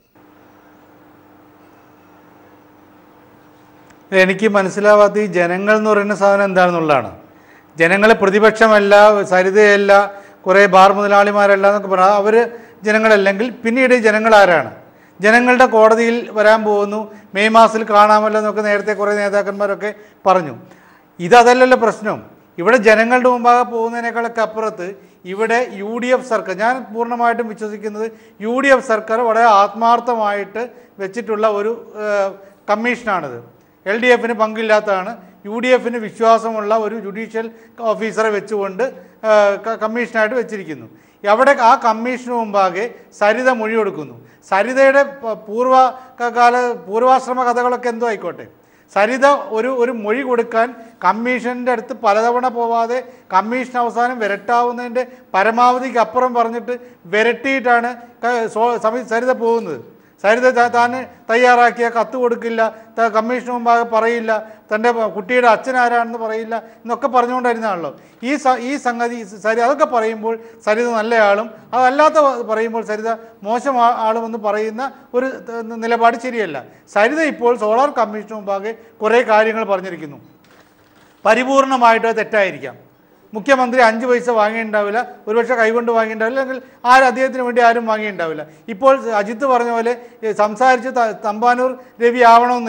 എനിക്ക് മനസ്സിലാവാത്ത ഈ ജനങ്ങൾ എന്ന് പറയുന്ന സാധനം എന്താണെന്നുള്ളതാണ് ജനങ്ങൾ പ്രതിപക്ഷമല്ല സരിതയല്ല കുറേ ബാർ മുതലാളിമാരല്ല എന്നൊക്കെ പറഞ്ഞാൽ അവർ ജനങ്ങളല്ലെങ്കിൽ പിന്നീട് ഈ ജനങ്ങൾ ആരാണ് ജനങ്ങളുടെ കോടതിയിൽ വരാൻ പോകുന്നു മെയ് മാസത്തിൽ കാണാമല്ലോ എന്നൊക്കെ നേരത്തെ കുറേ നേതാക്കന്മാരൊക്കെ പറഞ്ഞു ഇതല്ലല്ലോ പ്രശ്നം ഇവിടെ ജനങ്ങളുടെ മുമ്പാകെ പോകുന്നതിനേക്കാളൊക്കെ അപ്പുറത്ത് ഇവിടെ യു ഡി എഫ് സർക്കാർ ഞാൻ പൂർണ്ണമായിട്ടും വിശ്വസിക്കുന്നത് യു ഡി എഫ് സർക്കാർ വളരെ ആത്മാർത്ഥമായിട്ട് വെച്ചിട്ടുള്ള ഒരു ഏഹ്, കമ്മീഷനാണിത് എൽ ഡി എഫിന് പങ്കില്ലാത്തതാണ് യു ഡി എഫിന് വിശ്വാസമുള്ള ഒരു ജുഡീഷ്യൽ ഓഫീസറെ വെച്ചുകൊണ്ട് ഏഹ്, ക- കമ്മീഷനായിട്ട് വെച്ചിരിക്കുന്നു അവിടെ ആ കമ്മീഷന് മുമ്പാകെ സരിത മൊഴി കൊടുക്കുന്നു സരിതയുടെ പ- പൂർവ്വ ക- കാല പൂർവാശ്രമ കഥകളൊക്കെ എന്തോ ആയിക്കോട്ടെ സരിത ഒരു ഒരു മൊഴി കൊടുക്കാൻ കമ്മീഷൻ്റെ അടുത്ത് പലതവണ പോവാതെ കമ്മീഷൻ അവസാനം വിരട്ടാവുന്നതിൻ്റെ പരമാവധിക്ക് അപ്പുറം പറഞ്ഞിട്ട് വിരട്ടിയിട്ടാണ് ക- സോ- സമി- സരിത പോകുന്നത് സരിത താ- താൻ തയ്യാറാക്കിയ കത്ത് കൊടുക്കില്ല ത- കമ്മീഷന് മുമ്പാകെ പറയില്ല തൻ്റെ കുട്ടിയുടെ അച്ഛൻ ആരാണെന്ന് പറയില്ല എന്നൊക്കെ പറഞ്ഞുകൊണ്ടിരുന്നതാണല്ലോ ഈ സ ഈ സംഗതി സരി അതൊക്കെ പറയുമ്പോൾ സരിത നല്ലയാളും അതല്ലാത്ത വ- പറയുമ്പോൾ സരിത മോശം ആ- ആളുമെന്ന് പറയുന്ന ഒരു ത- നിലപാട് ശരിയല്ല സരിത ഇപ്പോൾ സോളാർ കമ്മീഷന് മുമ്പാകെ കുറേ കാര്യങ്ങൾ പറഞ്ഞിരിക്കുന്നു പരിപൂർണമായിട്ട് അത് തെറ്റായിരിക്കാം മുഖ്യമന്ത്രി അഞ്ച് പൈസ വാങ്ങിയിട്ടുണ്ടാവില്ല ഒരുപക്ഷെ കൈകൊണ്ട് വാങ്ങിയിട്ടുണ്ടാവില്ല അല്ലെങ്കിൽ ആരും അദ്ദേഹത്തിന് വേണ്ടി ആരും വാങ്ങിയിട്ടുണ്ടാവില്ല ഇപ്പോൾ അജിത്ത് പറഞ്ഞ പോലെ ഏ, സംസാരിച്ച് ത- തമ്പാനൂർ രവി ആവണമെന്നില്ല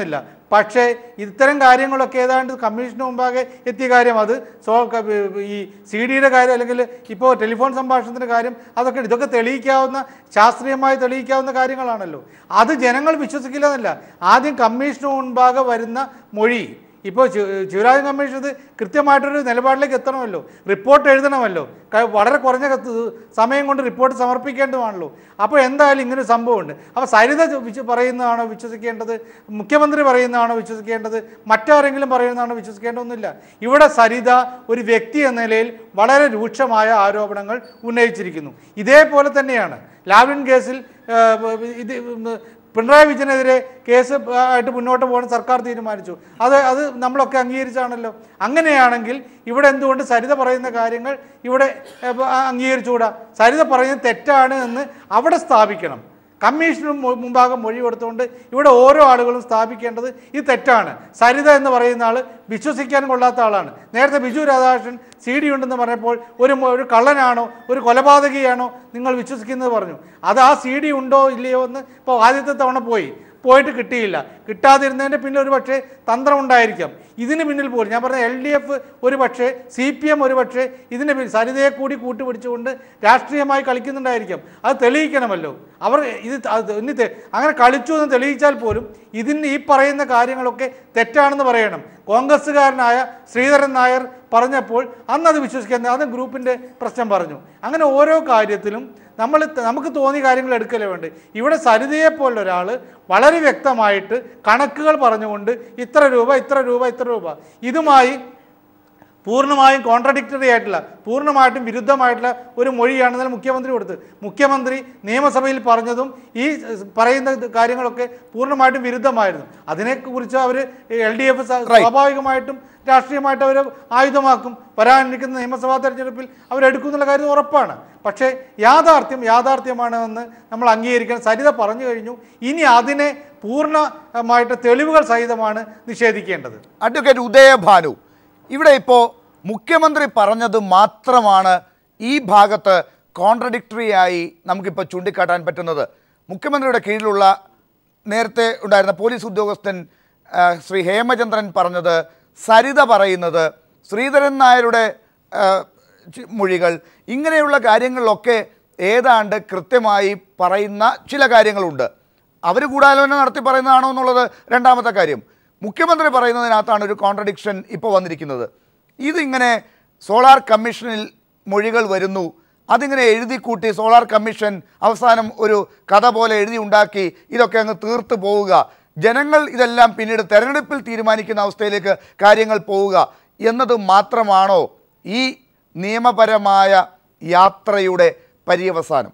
പക്ഷേ ഇത്തരം കാര്യങ്ങളൊക്കെ ഏതാണ്ട് കമ്മീഷന് മുമ്പാകെ എത്തിയ കാര്യം അത് സോ ക- ഈ സി ഡിയുടെ കാര്യം അല്ലെങ്കിൽ ഇപ്പോൾ ടെലിഫോൺ സംഭാഷണത്തിൻ്റെ കാര്യം അതൊക്കെ ഇതൊക്കെ തെളിയിക്കാവുന്ന ശാസ്ത്രീയമായി തെളിയിക്കാവുന്ന കാര്യങ്ങളാണല്ലോ അത് ജനങ്ങൾ വിശ്വസിക്കില്ല എന്നല്ല ആദ്യം കമ്മീഷന് മുൻപാകെ വരുന്ന മൊഴി ഇപ്പോൾ ശിവരാജൻ കമ്മീഷൻ ഇത് കൃത്യമായിട്ടൊരു നിലപാടിലേക്ക് എത്തണമല്ലോ റിപ്പോർട്ട് എഴുതണമല്ലോ ക- വളരെ കുറഞ്ഞ കത്ത് സമയം കൊണ്ട് റിപ്പോർട്ട് സമർപ്പിക്കേണ്ടതാണല്ലോ അപ്പോൾ എന്തായാലും ഇങ്ങനെ ഒരു സംഭവമുണ്ട് അപ്പോൾ സരിത ചോ- വിശ്വ പറയുന്നതാണോ വിശ്വസിക്കേണ്ടത് മുഖ്യമന്ത്രി പറയുന്നതാണോ വിശ്വസിക്കേണ്ടത് മറ്റാരെങ്കിലും പറയുന്നതാണോ വിശ്വസിക്കേണ്ടതൊന്നുമില്ല ഇവിടെ സരിത ഒരു വ്യക്തി എന്ന നിലയിൽ വളരെ രൂക്ഷമായ ആരോപണങ്ങൾ ഉന്നയിച്ചിരിക്കുന്നു ഇതേപോലെ തന്നെയാണ് ലാവ്ലിൻ കേസിൽ ആ, ഇത് ഉം, പിണറായി വിജയനെതിരെ കേസ് ആയിട്ട് മുന്നോട്ട് പോകാൻ സർക്കാർ തീരുമാനിച്ചു അത് അത് നമ്മളൊക്കെ അംഗീകരിച്ചാണല്ലോ അങ്ങനെയാണെങ്കിൽ ഇവിടെ എന്തുകൊണ്ട് സരിത പറയുന്ന കാര്യങ്ങൾ ഇവിടെ ഏ, പ- അംഗീകരിച്ചുകൂടാ സരിത പറയുന്നത് തെറ്റാണ് എന്ന് അവിടെ സ്ഥാപിക്കണം കമ്മീഷന് മു- മുമ്പാകെ മൊഴി കൊടുത്തുകൊണ്ട് ഇവിടെ ഓരോ ആളുകളും സ്ഥാപിക്കേണ്ടത് ഇത് തെറ്റാണ് സരിത എന്ന് പറയുന്ന ആൾ വിശ്വസിക്കാൻ കൊള്ളാത്ത ആളാണ് നേരത്തെ ബിജു രാധാകൃഷ്ണൻ സി ഡി ഉണ്ടെന്ന് പറഞ്ഞപ്പോൾ ഒരു മൊ- ഒരു കള്ളനാണോ ഒരു കൊലപാതകിയാണോ നിങ്ങൾ വിശ്വസിക്കുന്നത് പറഞ്ഞു അത് ആ സി ഡി ഉണ്ടോ ഇല്ലയോ എന്ന് ഇപ്പോൾ ആദ്യത്തെ തവണ പോയി പോയിട്ട് കിട്ടിയില്ല കിട്ടാതിരുന്നതിൻ്റെ പിന്നിൽ ഒരു പക്ഷേ തന്ത്രം ഉണ്ടായിരിക്കാം ഇതിന് പിന്നിൽ പോലും ഞാൻ പറഞ്ഞ എൽ ഡി എഫ് ഒരു പക്ഷേ സി പി എം ഒരു പക്ഷേ ഇതിന് പിന്നിൽ സരിതയെ കൂടി കൂട്ടുപിടിച്ചുകൊണ്ട് രാഷ്ട്രീയമായി കളിക്കുന്നുണ്ടായിരിക്കാം അത് തെളിയിക്കണമല്ലോ അവർ ഇത് അത് ഇനി തെ- അങ്ങനെ കളിച്ചു എന്ന് തെളിയിച്ചാൽ പോലും ഇതിന് ഈ പറയുന്ന കാര്യങ്ങളൊക്കെ തെറ്റാണെന്ന് പറയണം കോൺഗ്രസ്സുകാരനായ ശ്രീധരൻ നായർ പറഞ്ഞപ്പോൾ അന്ന് അത് വിശ്വസിക്കാൻ അത് ഗ്രൂപ്പിൻ്റെ പ്രശ്നം പറഞ്ഞു അങ്ങനെ ഓരോ കാര്യത്തിലും നമ്മൾ നമുക്ക് തോന്നിയ കാര്യങ്ങൾ എടുക്കലേ വേണ്ട ഇവിടെ സരിതയെ പോലുള്ള ഒരാൾ വളരെ വ്യക്തമായിട്ട് കണക്കുകൾ പറഞ്ഞുകൊണ്ട് ഇത്ര രൂപ ഇത്ര രൂപ ഇത്ര രൂപ ഇതുമായി പൂർണ്ണമായും കോൺട്രഡിക്ടറി ആയിട്ടുള്ള പൂർണ്ണമായിട്ടും വിരുദ്ധമായിട്ടുള്ള ഒരു മൊഴിയാണ് ഇന്നലെ മുഖ്യമന്ത്രി കൊടുത്തത് മുഖ്യമന്ത്രി നിയമസഭയിൽ പറഞ്ഞതും ഈ പറയുന്ന ഇത് കാര്യങ്ങളൊക്കെ പൂർണ്ണമായിട്ടും വിരുദ്ധമായിരുന്നു അതിനെക്കുറിച്ച് അവർ എൽ ഡി എഫ് സ്വാഭാവികമായിട്ടും രാഷ്ട്രീയമായിട്ട് അവർ ആയുധമാക്കും വരാനിരിക്കുന്ന നിയമസഭാ തെരഞ്ഞെടുപ്പിൽ അവരെടുക്കുന്നുള്ള കാര്യം ഉറപ്പാണ് പക്ഷേ യാഥാർത്ഥ്യം യാഥാർത്ഥ്യമാണ് എന്ന് നമ്മൾ അംഗീകരിക്കണം സരിത പറഞ്ഞു കഴിഞ്ഞു ഇനി അതിനെ പൂർണ്ണമായിട്ട് തെളിവുകൾ സഹിതമാണ് നിഷേധിക്കേണ്ടത് അഡ്വക്കേറ്റ് ഉദയഭാനു ഇവിടെ ഇപ്പോൾ മുഖ്യമന്ത്രി പറഞ്ഞത് മാത്രമാണ് ഈ ഭാഗത്ത് കോൺട്രഡിക്ടറി ആയി നമുക്കിപ്പോൾ ചൂണ്ടിക്കാട്ടാൻ പറ്റുന്നത് മുഖ്യമന്ത്രിയുടെ കീഴിലുള്ള നേരത്തെ ഉണ്ടായിരുന്ന പോലീസ് ഉദ്യോഗസ്ഥൻ ആ, ശ്രീ ഹേമചന്ദ്രൻ പറഞ്ഞത് സരിത പറയുന്നത് ശ്രീധരൻ നായരുടെ ആ, ചി- മൊഴികൾ ഇങ്ങനെയുള്ള കാര്യങ്ങളിലൊക്കെ ഏതാണ്ട് കൃത്യമായി പറയുന്ന ചില കാര്യങ്ങളുണ്ട് അവർ ഗൂഢാലോചന നടത്തി പറയുന്നതാണോ എന്നുള്ളത് രണ്ടാമത്തെ കാര്യം മുഖ്യമന്ത്രി പറയുന്നതിനകത്താണ് ഒരു കോൺട്രഡിക്ഷൻ ഇപ്പോൾ വന്നിരിക്കുന്നത് ഇതിങ്ങനെ സോളാർ കമ്മീഷനിൽ മൊഴികൾ വരുന്നു അതിങ്ങനെ എഴുതി കൂട്ടി സോളാർ കമ്മീഷൻ അവസാനം ഒരു കഥ പോലെ എഴുതി ഉണ്ടാക്കി ഇതൊക്കെ അങ്ങ് തീർത്ത് പോവുക ജനങ്ങൾ ഇതെല്ലാം പിന്നീട് തെരഞ്ഞെടുപ്പിൽ തീരുമാനിക്കുന്ന അവസ്ഥയിലേക്ക് കാര്യങ്ങൾ പോവുക എന്നത് മാത്രമാണോ ഈ നിയമപരമായ യാത്രയുടെ പര്യവസാനം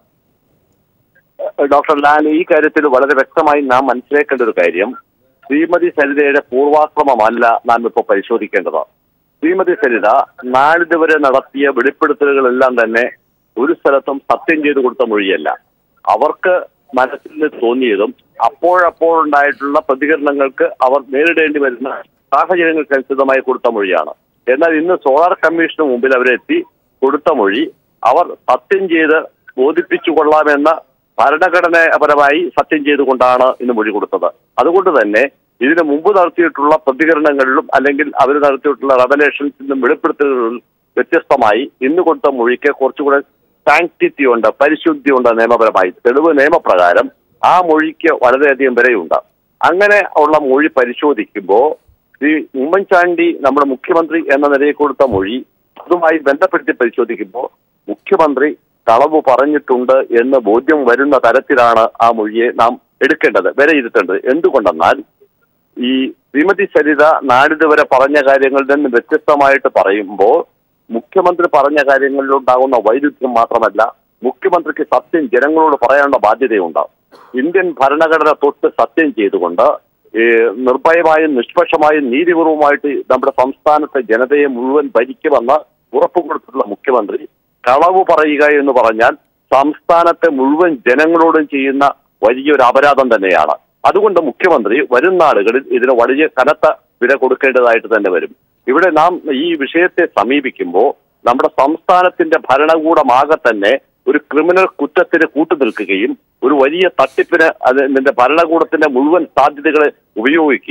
ഡോക്ടർ ലാൽ ഈ കാര്യത്തിൽ വളരെ വ്യക്തമായി നാം മനസ്സിലാക്കേണ്ട ഒരു കാര്യം ശ്രീമതി സരിതയുടെ പൂർവാശ്രമമല്ല നാം ഇപ്പോൾ പരിശോധിക്കേണ്ടത് ശ്രീമതി സരിത നാളിതുവരെ നടത്തിയ വെളിപ്പെടുത്തലുകളെല്ലാം തന്നെ ഒരു സ്ഥലത്തും സത്യം ചെയ്തു കൊടുത്ത മൊഴിയല്ല അവർക്ക് മനസ്സിൽ നിന്ന് തോന്നിയതും അപ്പോഴപ്പോഴുണ്ടായിട്ടുള്ള പ്രതികരണങ്ങൾക്ക് അവർ നേരിടേണ്ടി വരുന്ന സാഹചര്യങ്ങൾക്കനുസൃതമായി കൊടുത്ത മൊഴിയാണ് എന്നാൽ ഇന്ന് സോളാർ കമ്മീഷന് മുമ്പിൽ അവരെത്തി കൊടുത്ത മൊഴി അവർ സത്യം ചെയ്ത് ബോധിപ്പിച്ചു കൊള്ളാമെന്ന ഭരണഘടനാപരമായി സത്യം ചെയ്തുകൊണ്ടാണ് ഇന്ന് മൊഴി കൊടുത്തത് അതുകൊണ്ട് തന്നെ ഇതിനു മുമ്പ് നടത്തിയിട്ടുള്ള പ്രതികരണങ്ങളിലും അല്ലെങ്കിൽ അവർ നടത്തിയിട്ടുള്ള റെവലേഷൻസിലും വെളിപ്പെടുത്തലുകളിലും വ്യത്യസ്തമായി ഇന്ന് കൊടുത്ത മൊഴിക്ക് കുറച്ചുകൂടെ സാങ്ക്ടിറ്റി ഉണ്ട് പരിശുദ്ധി ഉണ്ട് നിയമപരമായി തെളിവ് നിയമപ്രകാരം ആ മൊഴിക്ക് വളരെയധികം വിലയുണ്ട് അങ്ങനെ ഉള്ള മൊഴി പരിശോധിക്കുമ്പോൾ ശ്രീ ഉമ്മൻചാണ്ടി നമ്മുടെ മുഖ്യമന്ത്രി എന്ന നിലയിൽ കൊടുത്ത മൊഴി അതുമായി ബന്ധപ്പെടുത്തി പരിശോധിക്കുമ്പോൾ മുഖ്യമന്ത്രി കളവ് പറഞ്ഞിട്ടുണ്ട് എന്ന് ബോധ്യം വരുന്ന തരത്തിലാണ് ആ മൊഴിയെ നാം എടുക്കേണ്ടത് വിലയിരുത്തേണ്ടത് എന്തുകൊണ്ടെന്നാൽ ഈ ശ്രീമതി സരിത നാളിതുവരെ പറഞ്ഞ കാര്യങ്ങളിൽ നിന്ന് വ്യത്യസ്തമായിട്ട് പറയുമ്പോൾ മുഖ്യമന്ത്രി പറഞ്ഞ കാര്യങ്ങളിലുണ്ടാകുന്ന വൈരുദ്ധ്യം മാത്രമല്ല മുഖ്യമന്ത്രിക്ക് സത്യം ജനങ്ങളോട് പറയാനുള്ള ബാധ്യതയുണ്ട് ഇന്ത്യൻ ഭരണഘടന തൊട്ട് സത്യം ചെയ്തുകൊണ്ട് ഈ നിർഭയമായും നിഷ്പക്ഷമായും നീതിപൂർവമായിട്ട് നമ്മുടെ സംസ്ഥാനത്തെ ജനതയെ മുഴുവൻ ഭരിക്കുമെന്ന് ഉറപ്പ് കൊടുത്തിട്ടുള്ള മുഖ്യമന്ത്രി കളവ് പറയുക എന്ന് പറഞ്ഞാൽ സംസ്ഥാനത്തെ മുഴുവൻ ജനങ്ങളോടും ചെയ്യുന്ന വലിയൊരു അപരാധം തന്നെയാണ് അതുകൊണ്ട് മുഖ്യമന്ത്രി വരും നാളുകളിൽ ഇതിന് വലിയ കനത്ത വില കൊടുക്കേണ്ടതായിട്ട് തന്നെ വരും ഇവിടെ നാം ഈ വിഷയത്തെ സമീപിക്കുമ്പോൾ നമ്മുടെ സംസ്ഥാനത്തിന്റെ ഭരണകൂടമാകെ തന്നെ ഒരു ക്രിമിനൽ കുറ്റത്തിന് കൂട്ടുനിൽക്കുകയും ഒരു വലിയ തട്ടിപ്പിന് അതിന്റെ ഭരണകൂടത്തിന്റെ മുഴുവൻ സാധ്യതകളെ ഉപയോഗിക്കുകയും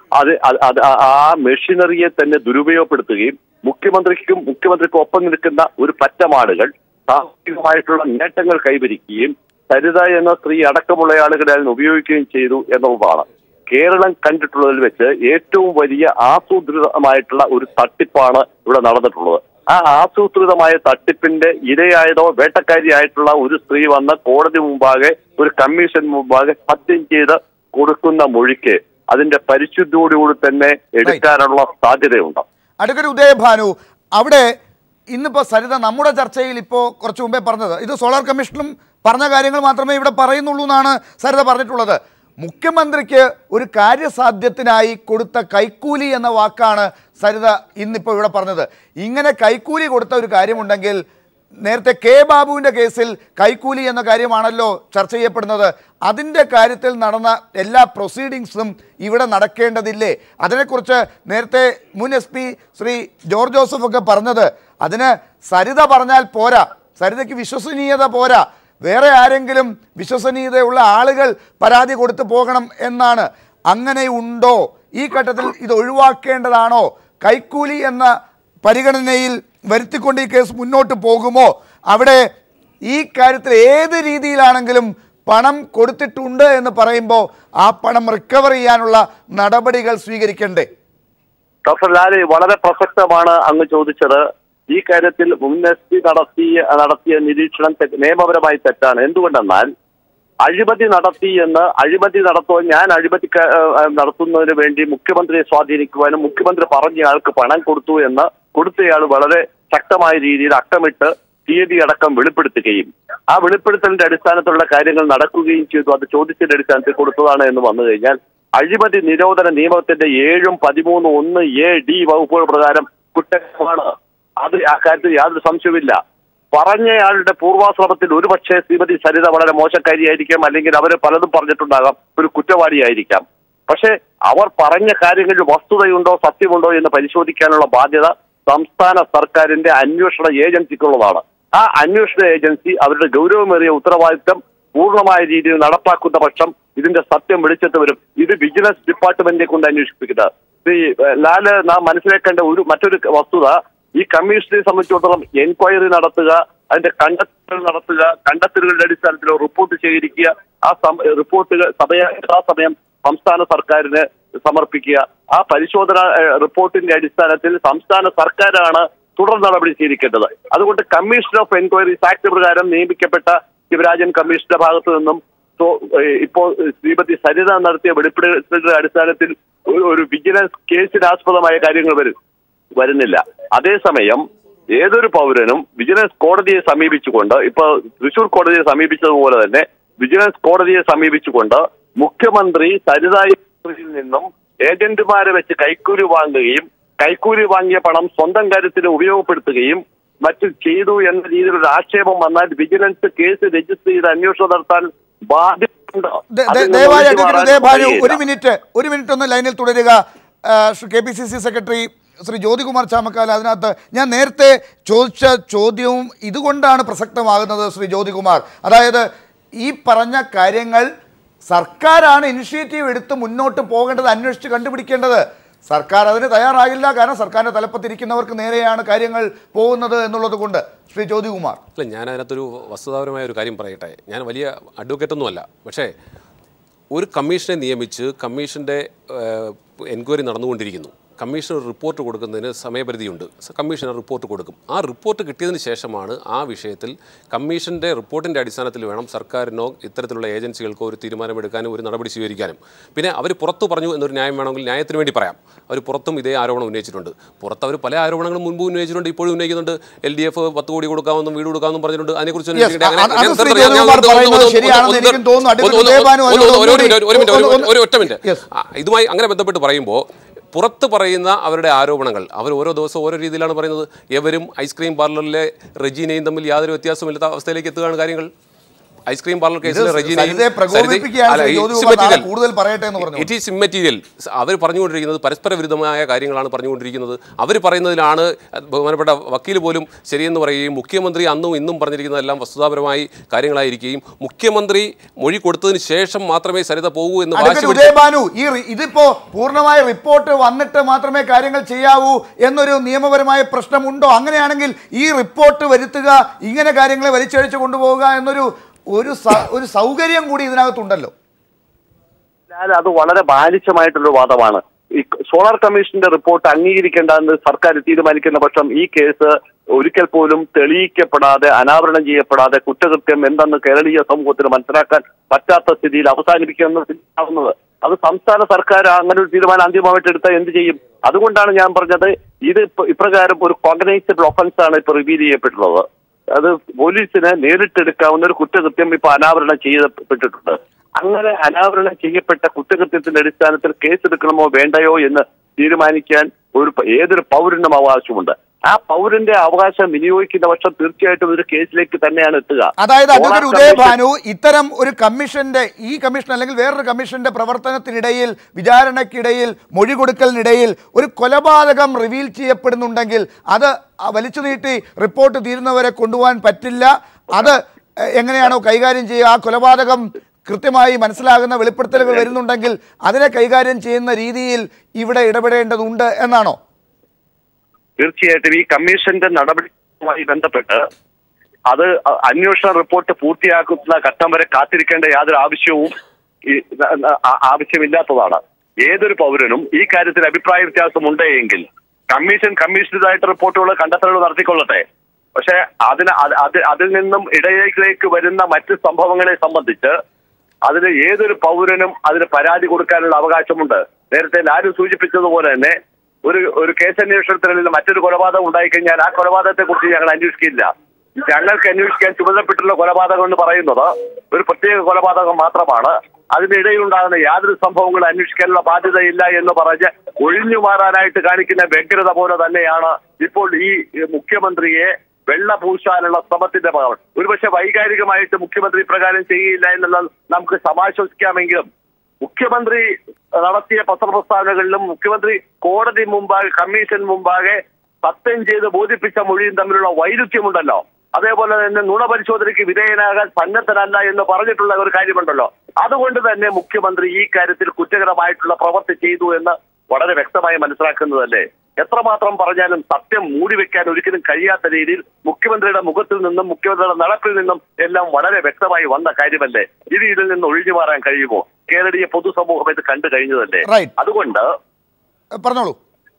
അത് അത് അത് ആ- ആ മെഷീനറിയെ തന്നെ ദുരുപയോഗപ്പെടുത്തുകയും മുഖ്യമന്ത്രിക്കും മുഖ്യമന്ത്രിക്കും ഒപ്പം നിൽക്കുന്ന ഒരു പറ്റമാളുകൾ സാമ്പത്തികമായിട്ടുള്ള നേട്ടങ്ങൾ കൈവരിക്കുകയും സരിത എന്ന സ്ത്രീ അടക്കമുള്ള ആളുകളെ അതിന് ഉപയോഗിക്കുകയും ചെയ്തു എന്നുള്ളതാണ് കേരളം കണ്ടിട്ടുള്ളതിൽ വെച്ച് ഏറ്റവും വലിയ ആസൂത്രിതമായിട്ടുള്ള ഒരു തട്ടിപ്പാണ് ഇവിടെ നടന്നിട്ടുള്ളത് ആ ആസൂത്രിതമായ തട്ടിപ്പിന്റെ ഇരയായതോ വേട്ടക്കാരിയായിട്ടുള്ള ഒരു സ്ത്രീ വന്ന് കോടതി മുമ്പാകെ ഒരു കമ്മീഷൻ മുമ്പാകെ സത്യം ചെയ്ത് കൊടുക്കുന്ന മൊഴിക്ക് അതിന്റെ പരിശുദ്ധിയോടുകൂടി തന്നെ എടുക്കാനുള്ള സാധ്യതയുണ്ട് അടുക്കൊരു ഉദയഭാനു അവിടെ ഇന്നിപ്പോൾ സരിത നമ്മുടെ ചർച്ചയിൽ ഇപ്പോൾ കുറച്ച് മുമ്പേ പറഞ്ഞത് ഇത് സോളാർ കമ്മീഷനും പറഞ്ഞ കാര്യങ്ങൾ മാത്രമേ ഇവിടെ പറയുന്നുള്ളൂ എന്നാണ് സരിത പറഞ്ഞിട്ടുള്ളത് മുഖ്യമന്ത്രിക്ക് ഒരു കാര്യസാധ്യത്തിനായി കൊടുത്ത കൈക്കൂലി എന്ന വാക്കാണ് സരിത ഇന്നിപ്പോൾ ഇവിടെ പറഞ്ഞത് ഇങ്ങനെ കൈക്കൂലി കൊടുത്ത ഒരു കാര്യമുണ്ടെങ്കിൽ നേരത്തെ കെ ബാബുവിൻ്റെ കേസിൽ കൈക്കൂലി എന്ന കാര്യമാണല്ലോ ചർച്ച ചെയ്യപ്പെടുന്നത് അതിൻ്റെ കാര്യത്തിൽ നടന്ന എല്ലാ പ്രൊസീഡിങ്സും ഇവിടെ നടക്കേണ്ടതില്ലേ അതിനെക്കുറിച്ച് നേരത്തെ മുൻ എസ് പി ശ്രീ ജോർജ് ജോസഫ് ഒക്കെ പറഞ്ഞത് അതിന് സരിത പറഞ്ഞാൽ പോരാ സരിതയ്ക്ക് വിശ്വസനീയത പോരാ വേറെ ആരെങ്കിലും വിശ്വസനീയതയുള്ള ആളുകൾ പരാതി കൊടുത്തു പോകണം എന്നാണ് അങ്ങനെ ഉണ്ടോ ഈ ഘട്ടത്തിൽ ഇത് ഒഴിവാക്കേണ്ടതാണോ കൈക്കൂലി എന്ന പരിഗണനയിൽ വരുത്തിക്കൊണ്ട് ഈ കേസ് മുന്നോട്ട് പോകുമോ അവിടെ ഈ കാര്യത്തിൽ ഏത് രീതിയിലാണെങ്കിലും പണം കൊടുത്തിട്ടുണ്ട് എന്ന് പറയുമ്പോൾ ആ പണം റിക്കവർ ചെയ്യാനുള്ള നടപടികൾ സ്വീകരിക്കണ്ടേ ഡോക്ടർ ലാല് വളരെ പ്രസക്തമാണ് അങ്ങ് ചോദിച്ചത് ഈ കാര്യത്തിൽ മുൻ എസ് പി നടത്തിയ നടത്തിയ നിരീക്ഷണം തെ- നിയമപരമായി തെറ്റാണ് എന്തുകൊണ്ടെന്നാൽ അഴിമതി നടത്തി എന്ന് അഴിമതി നടത്തുവാൻ ഞാൻ അഴിമതി ക- ഏഹ് നടത്തുന്നതിന് വേണ്ടി മുഖ്യമന്ത്രിയെ സ്വാധീനിക്കുവാനും മുഖ്യമന്ത്രി പറഞ്ഞ ആൾക്ക് പണം കൊടുത്തു എന്ന് കൊടുത്തയാൾ വളരെ ശക്തമായ രീതിയിൽ അക്കമിട്ട് തീയതി അടക്കം വെളിപ്പെടുത്തുകയും ആ വെളിപ്പെടുത്തലിന്റെ അടിസ്ഥാനത്തിലുള്ള കാര്യങ്ങൾ നടക്കുകയും ചെയ്തു അത് ചോദ്യത്തിന്റെ അടിസ്ഥാനത്തിൽ കൊടുത്തതാണ് എന്ന് വന്നു കഴിഞ്ഞാൽ അഴിമതി നിരോധന നിയമത്തിന്റെ ഏഴും പതിമൂന്നും ഒന്ന് എ ഡി വകുപ്പുകൾ പ്രകാരം കുറ്റകരമാണ് അത് ആ കാര്യത്തിൽ യാതൊരു സംശയവുമില്ല പറഞ്ഞയാളുടെ പൂർവാശ്രമത്തിൽ ഒരുപക്ഷെ ശ്രീമതി സരിത വളരെ മോശക്കാരിയായിരിക്കാം അല്ലെങ്കിൽ അവർ പലതും പറഞ്ഞിട്ടുണ്ടാകാം ഒരു കുറ്റവാളിയായിരിക്കാം പക്ഷെ അവർ പറഞ്ഞ കാര്യങ്ങളിൽ വസ്തുതയുണ്ടോ സത്യമുണ്ടോ എന്ന് പരിശോധിക്കാനുള്ള ബാധ്യത സംസ്ഥാന സർക്കാരിന്റെ അന്വേഷണ ഏജൻസിക്കുള്ളതാണ് ആ അന്വേഷണ ഏജൻസി അവരുടെ ഗൗരവമേറിയ ഉത്തരവാദിത്തം പൂർണ്ണമായ രീതിയിൽ നടപ്പാക്കുന്ന പക്ഷം ഇതിന്റെ സത്യം വെളിച്ചത്ത് വരും ഇത് വിജിലൻസ് ഡിപ്പാർട്ട്മെന്റിനെ കൊണ്ട് അന്വേഷിപ്പിക്കുന്നത് ശ്രീ ഏഹ്, ലാല് നാം മനസ്സിലാക്കേണ്ട ഒരു മറ്റൊരു വസ്തുത ഈ കമ്മീഷനെ സംബന്ധിച്ചിടത്തോളം എൻക്വയറി നടത്തുക അതിന്റെ കണ്ടെത്തൽ നടത്തുക കണ്ടെത്തലുകളുടെ അടിസ്ഥാനത്തിൽ റിപ്പോർട്ട് ശേഖരിക്കുക ആ സം- റിപ്പോർട്ടുകൾ സമയ യഥാസമയം സംസ്ഥാന സർക്കാരിന് സമർപ്പിക്കുക ആ പരിശോധന ഏഹ്, റിപ്പോർട്ടിന്റെ അടിസ്ഥാനത്തിൽ സംസ്ഥാന സർക്കാരാണ് തുടർ നടപടി സ്വീകരിക്കേണ്ടത് അതുകൊണ്ട് കമ്മീഷൻ ഓഫ് എൻക്വയറീസ് ആക്ട് പ്രകാരം നിയമിക്കപ്പെട്ട ശിവരാജൻ കമ്മീഷന്റെ ഭാഗത്തു നിന്നും സോ- ഏഹ് ഇപ്പോൾ ശ്രീമതി സരിത നടത്തിയ വെളിപ്പെടുത്തലിന്റെ അടിസ്ഥാനത്തിൽ ഒരു- ഒരു വിജിലൻസ് കേസിനാസ്പദമായ കാര്യങ്ങൾ വരും വരുന്നില്ല അതേസമയം ഏതൊരു പൗരനും വിജിലൻസ് കോടതിയെ സമീപിച്ചുകൊണ്ട് ഇപ്പൊ തൃശൂർ കോടതിയെ സമീപിച്ചതുപോലെ തന്നെ വിജിലൻസ് കോടതിയെ സമീപിച്ചുകൊണ്ട് മുഖ്യമന്ത്രി സരിതായിൽ നിന്നും ഏജന്റുമാരെ വെച്ച് കൈക്കൂലി വാങ്ങുകയും കൈക്കൂലി വാങ്ങിയ പണം സ്വന്തം കാര്യത്തിന് ഉപയോഗപ്പെടുത്തുകയും മറ്റു ചെയ്തു എന്ന രീതിയിലുള്ള ആക്ഷേപം വന്നാൽ വിജിലൻസ് കേസ് രജിസ്റ്റർ ചെയ്ത് അന്വേഷണം നടത്താൻ ബാധ്യതയുണ്ട് ദേ- അതിൽ ദേ- നിന്ന് ദയവായി ഒഴിഞ്ഞു അഡ്വക്കേറ്റ് മാറാൻ ഉദയഭാനു കഴിയില്ല. ഒരു മിനിറ്റ് ഒരു മിനിറ്റ് ഒന്ന് ലൈനിൽ തുടരുക ആ, Shri K P C C secretary Shri Jyothikumar Chamakkala അതിനകത്ത് ഞാൻ നേരത്തെ ചോദിച്ച ചോദ്യവും ഇതുകൊണ്ടാണ് പ്രസക്തമാകുന്നത് ശ്രീ ജ്യോതികുമാർ അതായത് ഈ പറഞ്ഞ കാര്യങ്ങൾ സർക്കാരാണ് ഇനിഷ്യേറ്റീവ് എടുത്ത് മുന്നോട്ട് പോകേണ്ടത് അന്വേഷിച്ച് കണ്ടുപിടിക്കേണ്ടത് സർക്കാർ അതിന് തയ്യാറാകില്ല കാരണം സർക്കാരിൻ്റെ തലപ്പത്തിരിക്കുന്നവർക്ക് നേരെയാണ് കാര്യങ്ങൾ പോകുന്നത് എന്നുള്ളത് കൊണ്ട് ശ്രീ ജ്യോതികുമാർ അല്ല ഞാൻ അതിനകത്തൊരു വസ്തുതാപരമായ ഒരു കാര്യം പറയട്ടെ ഞാൻ വലിയ അഡ്വക്കേറ്റൊന്നുമല്ല പക്ഷേ ഒരു കമ്മീഷനെ നിയമിച്ച് കമ്മീഷൻ്റെ എൻക്വയറി നടന്നുകൊണ്ടിരിക്കുന്നു കമ്മീഷൻ ഒരു റിപ്പോർട്ട് കൊടുക്കുന്നതിന് സമയപരിധിയുണ്ട് സ- കമ്മീഷൻ ആ റിപ്പോർട്ട് കൊടുക്കും ആ റിപ്പോർട്ട് കിട്ടിയതിന് ശേഷമാണ് ആ വിഷയത്തിൽ കമ്മീഷൻ്റെ റിപ്പോർട്ടിൻ്റെ അടിസ്ഥാനത്തിൽ വേണം സർക്കാരിനോ ഇത്തരത്തിലുള്ള ഏജൻസികൾക്കോ ഒരു തീരുമാനമെടുക്കാനും ഒരു നടപടി സ്വീകരിക്കാനും പിന്നെ അവർ പുറത്തു പറഞ്ഞു എന്നൊരു ന്യായം വേണമെങ്കിൽ ന്യായത്തിന് വേണ്ടി പറയാം അവർ പുറത്തും ഇതേ ആരോപണം ഉന്നയിച്ചിട്ടുണ്ട് പുറത്ത് അവർ പല ആരോപണങ്ങളും മുൻപ് ഉന്നയിച്ചിട്ടുണ്ട് ഇപ്പോഴും ഉന്നയിക്കുന്നുണ്ട് എൽ ഡി എഫ് പത്ത് കോടി കൊടുക്കാമെന്നും വീട് കൊടുക്കാമെന്നും പറഞ്ഞിട്ടുണ്ട് അതിനെക്കുറിച്ച് Yes, അന്വേഷിക്കട്ടെ. അങ്ങനെ- അത് ഞാൻ ശ്രീ ഞാൻ- ഞാൻ- ജ്യോതികുമാർ ഒന്ന്- ഒന്ന്- പറയുന്നത് ഒന്ന്- ശരിയാണെന്ന് ഒന്ന്- എനിക്കും തോന്നുന്നു. ഒന്ന്- അഡ്വക്കേറ്റ് ഒന്ന്- ദേവാനു ഒന്ന്- അതിനോട് ഒരു ഒന്നുകൂടി- മിനിറ്റ്, ഒരു മിനിറ്റ്, ഒരു ഒന്ന്- ഒരു ഒറ്റ മിനിറ്റ് Yes. ആ, ഇതുമായി അങ്ങനെ ബന്ധപ്പെട്ട് പറയുമ്പോൾ പുറത്ത് പറയുന്ന അവരുടെ ആരോപണങ്ങൾ അവർ ഓരോ ദിവസവും ഓരോ രീതിയിലാണ് പറയുന്നത് എവരും ഐസ്ക്രീം പാർലറിലെ റെജീനയും തമ്മിൽ യാതൊരു വ്യത്യാസമില്ലാത്ത അവസ്ഥയിലേക്ക് എത്തുകയാണ് കാര്യങ്ങൾ ഐസ്ക്രീം പാർലർ കേസിൽ ഇത് റെജീനയും സരിതയെ പ്രകോപിപ്പിക്കുകയാണ് അല്ല, ശ്രീ it's ജ്യോതികുമാർ നാളെ immaterial. കൂടുതൽ പറയട്ടെ എന്ന് പറഞ്ഞു ഇറ്റ് ഈസ് ഇമ്മറ്റീരിയൽ അവർ പറഞ്ഞുകൊണ്ടിരിക്കുന്നത് പരസ്പര വിരുദ്ധമായ കാര്യങ്ങളാണ് പറഞ്ഞുകൊണ്ടിരിക്കുന്നത് അവർ പറയുന്നതിലാണ് ബഹുമാനപ്പെട്ട വക്കീൽ പോലും ശരിയെന്ന് പറയുകയും മുഖ്യമന്ത്രി അന്നും ഇന്നും പറഞ്ഞിരിക്കുന്നതെല്ലാം വസ്തുതാപരമായി കാര്യങ്ങളായിരിക്കുകയും മുഖ്യമന്ത്രി മൊഴി കൊടുത്തതിന് ശേഷം മാത്രമേ സരിത പോകൂ എന്ന് വാശി അഡ്വക്കേറ്റ് പിടിച്ച് ഉദയഭാനു ഈ റി- ഇതിപ്പോ പൂർണ്ണമായ റിപ്പോർട്ട് വന്നിട്ട് മാത്രമേ കാര്യങ്ങൾ ചെയ്യാവൂ എന്നൊരു നിയമപരമായ പ്രശ്നമുണ്ടോ അങ്ങനെയാണെങ്കിൽ ഈ റിപ്പോർട്ട് വരുത്തുക ഇങ്ങനെ കാര്യങ്ങളെ വലിച്ചഴിച്ചു കൊണ്ടുപോവുക എന്നൊരു ഒരു സ- ഒരു സൗകര്യം കൂടി ഇതിനകത്തുണ്ടല്ലോ ഞാൻ അത് വളരെ ബാലിശമായിട്ടുള്ള വാദമാണ് ഈ സോളാർ കമ്മീഷന്റെ റിപ്പോർട്ട് അംഗീകരിക്കേണ്ടെന്ന് സർക്കാർ തീരുമാനിക്കുന്ന പക്ഷം ഈ കേസ് ഒരിക്കൽ പോലും തെളിയിക്കപ്പെടാതെ അനാവരണം ചെയ്യപ്പെടാതെ കുറ്റകൃത്യം എന്തെന്ന് കേരളീയ സമൂഹത്തിന് മനസ്സിലാക്കാൻ പറ്റാത്ത സ്ഥിതിയിൽ അവസാനിപ്പിക്കുന്നത് അത് സംസ്ഥാന സർക്കാർ അങ്ങനെ ഒരു തീരുമാനം അന്തിമമായിട്ട് എടുത്താൽ എന്ത് ചെയ്യും അതുകൊണ്ടാണ് ഞാൻ പറഞ്ഞത് ഇത് ഇപ്പ- ഇപ്രകാരം ഒരു കോർഗനൈസ്ഡ് ഒഫൻസ് ആണ് ഇപ്പൊ റിവീൽ ചെയ്യപ്പെട്ടുള്ളത് അത് പോലീസിന് നേരിട്ടെടുക്കാവുന്ന ഒരു കുറ്റകൃത്യം ഇപ്പൊ അനാവരണം ചെയ്യപ്പെട്ടിട്ടുണ്ട് അങ്ങനെ അനാവരണം ചെയ്യപ്പെട്ട കുറ്റകൃത്യത്തിന്റെ അടിസ്ഥാനത്തിൽ കേസെടുക്കണമോ വേണ്ടയോ എന്ന് തീരുമാനിക്കാൻ ഒരു പ- ഏതൊരു പൗരനും അവകാശമുണ്ട് ആ പൗരന്റെ അവകാശം വിനിയോഗിക്കുന്ന പക്ഷം തീർച്ചയായിട്ടും ഒരു കേസിലേക്ക് തന്നെയാണ് എത്തുക അതായത് സോളാർ അഡ്വക്കേറ്റ് കമ്മീഷൻ- ഉദയഭാനു ഇത്തരം ഒരു കമ്മീഷന്റെ ഈ കമ്മീഷൻ അല്ലെങ്കിൽ വേറൊരു കമ്മീഷന്റെ പ്രവർത്തനത്തിനിടയിൽ വിചാരണയ്ക്കിടയിൽ മൊഴി കൊടുക്കലിനിടയിൽ ഒരു കൊലപാതകം റിവീൽ ചെയ്യപ്പെടുന്നുണ്ടെങ്കിൽ അത് ആ വലിച്ചു നീട്ടി റിപ്പോർട്ട് തീരുന്നവരെ കൊണ്ടുപോകാൻ പറ്റില്ല അത് എ- എങ്ങനെയാണോ കൈകാര്യം ചെയ്യുക ആ കൊലപാതകം കൃത്യമായി മനസ്സിലാകുന്ന വെളിപ്പെടുത്തലുകൾ വരുന്നുണ്ടെങ്കിൽ അതിനെ കൈകാര്യം ചെയ്യുന്ന രീതിയിൽ ഇവിടെ ഇടപെടേണ്ടതുണ്ട് എന്നാണോ തീർച്ചയായിട്ടും ഈ കമ്മീഷന്റെ നടപടിയുമായി ബന്ധപ്പെട്ട് അത് അ- അന്വേഷണ റിപ്പോർട്ട് പൂർത്തിയാക്കുന്ന ഘട്ടം വരെ കാത്തിരിക്കേണ്ട യാതൊരു ആവശ്യവും ഈ ന- ന- ആ- ആവശ്യമില്ലാത്തതാണ് ഏതൊരു പൗരനും ഈ കാര്യത്തിൽ അഭിപ്രായ വ്യത്യാസമുണ്ട് എങ്കിൽ കമ്മീഷൻ കമ്മീഷനുടേതായിട്ട് റിപ്പോർട്ടുകൾ കണ്ടെത്തലുകൾ നടത്തിക്കൊള്ളട്ടെ പക്ഷെ അതിന് അത് അത് അതിൽ നിന്നും ഇടയിലേക്ക് വരുന്ന മറ്റ് സംഭവങ്ങളെ സംബന്ധിച്ച് അതിന് ഏതൊരു പൗരനും അതിന് പരാതി കൊടുക്കാനുള്ള അവകാശമുണ്ട് നേരത്തെ ലാലു സൂചിപ്പിച്ചതുപോലെ തന്നെ ഒരു ഒരു കേസന്വേഷണത്തിൽ മറ്റൊരു കൊലപാതകം ഉണ്ടായിക്കഴിഞ്ഞാൽ ആ കൊലപാതകത്തെ കുറിച്ച് ഞങ്ങൾ അന്വേഷിക്കില്ല ഞങ്ങൾക്ക് അന്വേഷിക്കാൻ ചുമതലപ്പെട്ടുള്ള കൊലപാതകം എന്ന് പറയുന്നത് ഒരു പ്രത്യേക കൊലപാതകം മാത്രമാണ് അതിനിടയിലുണ്ടാകുന്ന യാതൊരു സംഭവങ്ങളും അന്വേഷിക്കാനുള്ള ബാധ്യതയില്ല എന്ന് പറഞ്ഞ് ഒഴിഞ്ഞു മാറാനായിട്ട് കാണിക്കുന്ന വ്യഗ്രത പോലെ തന്നെയാണ് ഇപ്പോൾ ഈ മുഖ്യമന്ത്രിയെ വെള്ള പൂശാനുള്ള ശ്രമത്തിന്റെ ഭാഗം ഒരുപക്ഷെ വൈകാരികമായിട്ട് മുഖ്യമന്ത്രി പ്രകാരം ചെയ്യില്ല എന്നുള്ളത് നമുക്ക് സമാശ്വസിക്കാമെങ്കിലും മുഖ്യമന്ത്രി നടത്തിയ പത്രപ്രസ്താവനകളിലും മുഖ്യമന്ത്രി കോടതി മുമ്പാകെ കമ്മീഷൻ മുമ്പാകെ സത്യം ചെയ്ത് ബോധിപ്പിച്ച മൊഴിയും തമ്മിലുള്ള വൈരുദ്ധ്യമുണ്ടല്ലോ അതേപോലെ തന്നെ നുണ പരിശോധനയ്ക്ക് വിധേയനാകാൻ സന്നദ്ധനല്ല എന്ന് പറഞ്ഞിട്ടുള്ള ഒരു കാര്യമുണ്ടല്ലോ അതുകൊണ്ട് തന്നെ മുഖ്യമന്ത്രി ഈ കാര്യത്തിൽ കുറ്റകരമായിട്ടുള്ള പ്രവൃത്തി ചെയ്തു എന്ന് വളരെ വ്യക്തമായി മനസ്സിലാക്കുന്നതല്ലേ എത്രമാത്രം പറഞ്ഞാലും സത്യം മൂടിവെക്കാൻ ഒരിക്കലും കഴിയാത്ത രീതിയിൽ മുഖ്യമന്ത്രിയുടെ മുഖത്തിൽ നിന്നും മുഖ്യമന്ത്രിയുടെ നടപ്പിൽ നിന്നും എല്ലാം വളരെ വ്യക്തമായി വന്ന കാര്യമല്ലേ ഇത് ഇതിൽ നിന്ന് ഒഴിഞ്ഞു മാറാൻ കഴിയുമോ കേരളീയ പൊതുസമൂഹം ഇത് കണ്ടു കഴിഞ്ഞതല്ലേ Right. അതുകൊണ്ട് എ, പറഞ്ഞോളൂ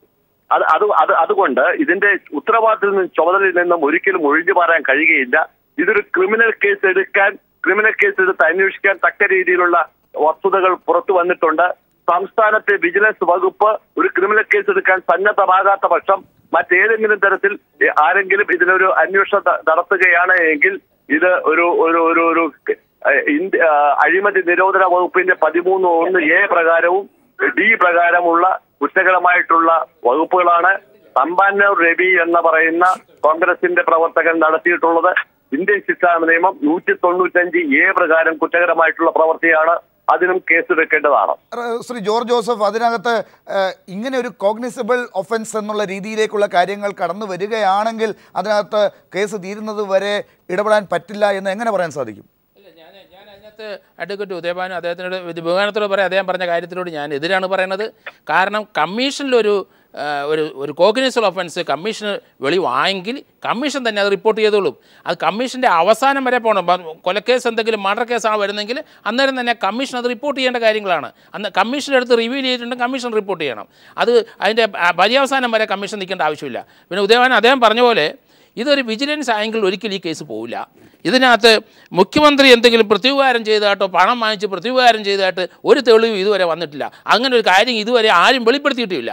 അത് അത് അത് അതുകൊണ്ട് ഇതിന്റെ ഉത്തരവാദിത്തത്തിൽ നിന്നും ചുമതലയിൽ നിന്നും ഒരിക്കലും ഒഴിഞ്ഞു മാറാൻ കഴിയുകയില്ല ഇതൊരു ക്രിമിനൽ കേസ് എടുക്കാൻ ക്രിമിനൽ കേസ് എടുത്ത് അന്വേഷിക്കാൻ തക്ക രീതിയിലുള്ള വസ്തുതകൾ പുറത്തു വന്നിട്ടുണ്ട് സംസ്ഥാനത്തെ വിജിലൻസ് വകുപ്പ് ഒരു ക്രിമിനൽ കേസ് എടുക്കാൻ സന്നദ്ധമാകാത്ത പക്ഷം മറ്റേതെങ്കിലും തരത്തിൽ എ, ആരെങ്കിലും ഇതിനൊരു അന്വേഷണം ത- നടത്തുകയാണ് എങ്കിൽ ഇത് ഒരു ഒരു ഒരു ഒരു ഏഹ്, ഇന്ത്യ ആ, അഴിമതി നിരോധന വകുപ്പിന്റെ പതിമൂന്ന് ഒന്ന് എ പ്രകാരവും ഡി പ്രകാരമുള്ള കുറ്റകരമായിട്ടുള്ള വകുപ്പുകളാണ് സമ്പാന്നൂർ രവി എന്ന് പറയുന്ന കോൺഗ്രസിന്റെ പ്രവർത്തകൻ നടത്തിയിട്ടുള്ളത് ഇന്ത്യൻ ശിക്ഷാ നിയമം നൂറ്റി തൊണ്ണൂറ്റഞ്ച് എ പ്രകാരം കുറ്റകരമായിട്ടുള്ള പ്രവൃത്തിയാണ് അതിനും കേസെടുക്കേണ്ടതാണ് ഏഹ് ശ്രീ ജോർജ് ജോസഫ് അതിനകത്ത് ഏഹ് ഇങ്ങനെ ഒരു കോഗ്നിസിബിൾ ഒഫൻസ് എന്നുള്ള രീതിയിലേക്കുള്ള കാര്യങ്ങൾ കടന്നു വരികയാണെങ്കിൽ അതിനകത്ത് കേസ് തീരുന്നത് വരെ ഇടപെടാൻ പറ്റില്ല എന്ന് എങ്ങനെ പറയാൻ സാധിക്കും ഇല്ല ഞാൻ ഞാൻ അതിനകത്ത് അഡ്വക്കേറ്റ് ഉദയഭാനു അദ്ദേഹത്തിനോട് ഇത് ബഹുമാനത്തോട് പറയാം അദ്ദേഹം പറഞ്ഞ കാര്യത്തിനോട് ഞാൻ എതിരാണ് പറയുന്നത് കാരണം കമ്മീഷനിലൊരു ആ, ഒരു ഒരു കോഗ്നിസൽ ഒഫൻസ് കമ്മീഷന് വെളിവായെങ്കിൽ കമ്മീഷൻ തന്നെ അത് റിപ്പോർട്ട് ചെയ്തോളും അത് കമ്മീഷൻ്റെ അവസാനം വരെ പോകണം ബ- കൊലക്കേസ് എന്തെങ്കിലും മർഡർ കേസാണ് വരുന്നെങ്കിൽ അന്നേരം തന്നെ കമ്മീഷൻ അത് റിപ്പോർട്ട് ചെയ്യേണ്ട കാര്യങ്ങളാണ് അന്ന് കമ്മീഷൻ്റെ അടുത്ത് റിവ്യൂ ചെയ്തിട്ടുണ്ടെങ്കിൽ കമ്മീഷൻ റിപ്പോർട്ട് ചെയ്യണം അത് അതിൻ്റെ ആ, പര്യവസാനം വരെ കമ്മീഷൻ നിൽക്കേണ്ട ആവശ്യമില്ല പിന്നെ ഉദയഭാനു അദ്ദേഹം പറഞ്ഞ പോലെ ഇതൊരു വിജിലൻസ് ആയെങ്കിൽ ഒരിക്കലും ഈ കേസ് പോവില്ല ഇതിനകത്ത് മുഖ്യമന്ത്രി എന്തെങ്കിലും പ്രത്യുപകാരം ചെയ്തതായിട്ടോ പണം വാങ്ങിച്ച് പ്രത്യുപകാരം ചെയ്തതായിട്ട് ഒരു തെളിവും ഇതുവരെ വന്നിട്ടില്ല അങ്ങനെ ഒരു കാര്യം ഇതുവരെ ആരും വെളിപ്പെടുത്തിയിട്ടുമില്ല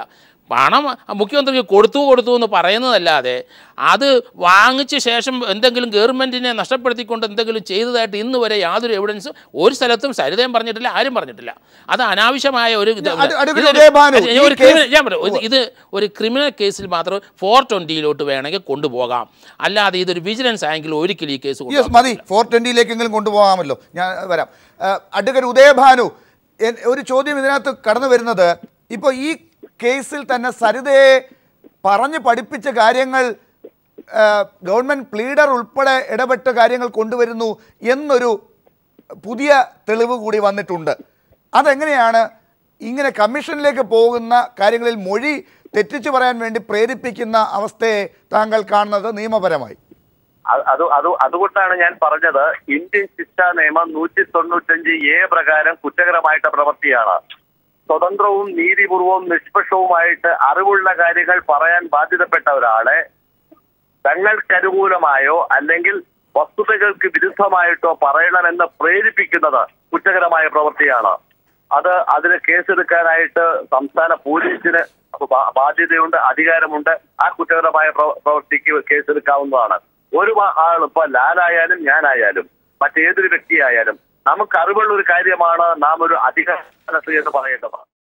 പണം മുഖ്യമന്ത്രിക്ക് കൊടുത്തു കൊടുത്തു എന്ന് പറയുന്നതല്ലാതെ അത് വാങ്ങിച്ച ശേഷം എന്തെങ്കിലും ഗവൺമെൻറ്റിനെ നഷ്ടപ്പെടുത്തിക്കൊണ്ട് എന്തെങ്കിലും ചെയ്തതായിട്ട് ഇന്ന് വരെ യാതൊരു എവിഡൻസും ഒരു സ്ഥലത്തും സരിതയും പറഞ്ഞിട്ടില്ല ആരും പറഞ്ഞിട്ടില്ല അത് അനാവശ്യമായ ഒരു ഇത് അഡ്- അഡ്വക്കേറ്റ് ഇതൊരു- ഉദയഭാനു, ഞാൻ ഈ ഒരു കേസ്- criminal- ഞാൻ പറയാം ഇത് ഇത് ഒരു ക്രിമിനൽ കേസിൽ മാത്രം ഫോർ ട്വൻറ്റിയിലോട്ട് വേണമെങ്കിൽ കൊണ്ടുപോകാം അല്ലാതെ ഇതൊരു വിജിലൻസ് ആയെങ്കിൽ ഒരിക്കലും ഈ കേസ് യെസ് കൊണ്ടുപോകാൻ മതി ഫോർ ട്വൻറ്റിയിലേക്കെങ്കിലും കൊണ്ടുപോകാമല്ലോ ഞാൻ വരാം അഡ്വക്കേറ്റ് ഉദയഭാനു എൻ- ഒരു ചോദ്യം ഇതിനകത്ത് കടന്നു വരുന്നത് ഇപ്പോൾ ഈ കേസിൽ തന്നെ സരിതയെ പറഞ്ഞ് പഠിപ്പിച്ച കാര്യങ്ങൾ ആ, ഗവൺമെൻറ് പ്ലീഡർ ഉൾപ്പെടെ ഇടപെട്ട കാര്യങ്ങൾ കൊണ്ടുവരുന്നു എന്നൊരു പുതിയ തെളിവ് കൂടി വന്നിട്ടുണ്ട് അതെങ്ങനെയാണ് ഇങ്ങനെ കമ്മീഷനിലേക്ക് പോകുന്ന കാര്യങ്ങളിൽ മൊഴി തെറ്റിച്ചു പറയാൻ വേണ്ടി പ്രേരിപ്പിക്കുന്ന അവസ്ഥയെ താങ്കൾ കാണുന്നത് നിയമപരമായി അത് അത് അത് അതുകൊണ്ടാണ് ഞാൻ പറഞ്ഞത് ഇന്ത്യൻ ശിക്ഷാ നിയമം നൂറ്റി തൊണ്ണൂറ്റഞ്ച് എ പ്രകാരം കുറ്റകരമായിട്ട് പ്രവൃത്തിയാണ് സ്വതന്ത്രവും നീതിപൂർവവും നിഷ്പക്ഷവുമായിട്ട് അറിവുള്ള കാര്യങ്ങൾ പറയാൻ ബാധ്യതപ്പെട്ട ഒരാളെ തങ്ങൾക്കനുകൂലമായോ അല്ലെങ്കിൽ വസ്തുതകൾക്ക് വിരുദ്ധമായിട്ടോ പറയണമെന്ന് പ്രേരിപ്പിക്കുന്നത് കുറ്റകരമായ പ്രവൃത്തിയാണ് അത് അതിന് കേസെടുക്കാനായിട്ട് സംസ്ഥാന പോലീസിന് ബാ- ബാധ്യതയുണ്ട് അധികാരമുണ്ട് ആ കുറ്റകരമായ പ്രവ- പ്രവൃത്തിക്ക് കേസെടുക്കാവുന്നതാണ് ഒരു വ- ആൾ ഇപ്പൊ ലാലായാലും ഞാനായാലും മറ്റേതൊരു വ്യക്തിയായാലും നമുക്ക് അറിവുള്ള ഒരു കാര്യമാണ് നാം ഒരു അധികാര എന്ന് പറയേണ്ടത്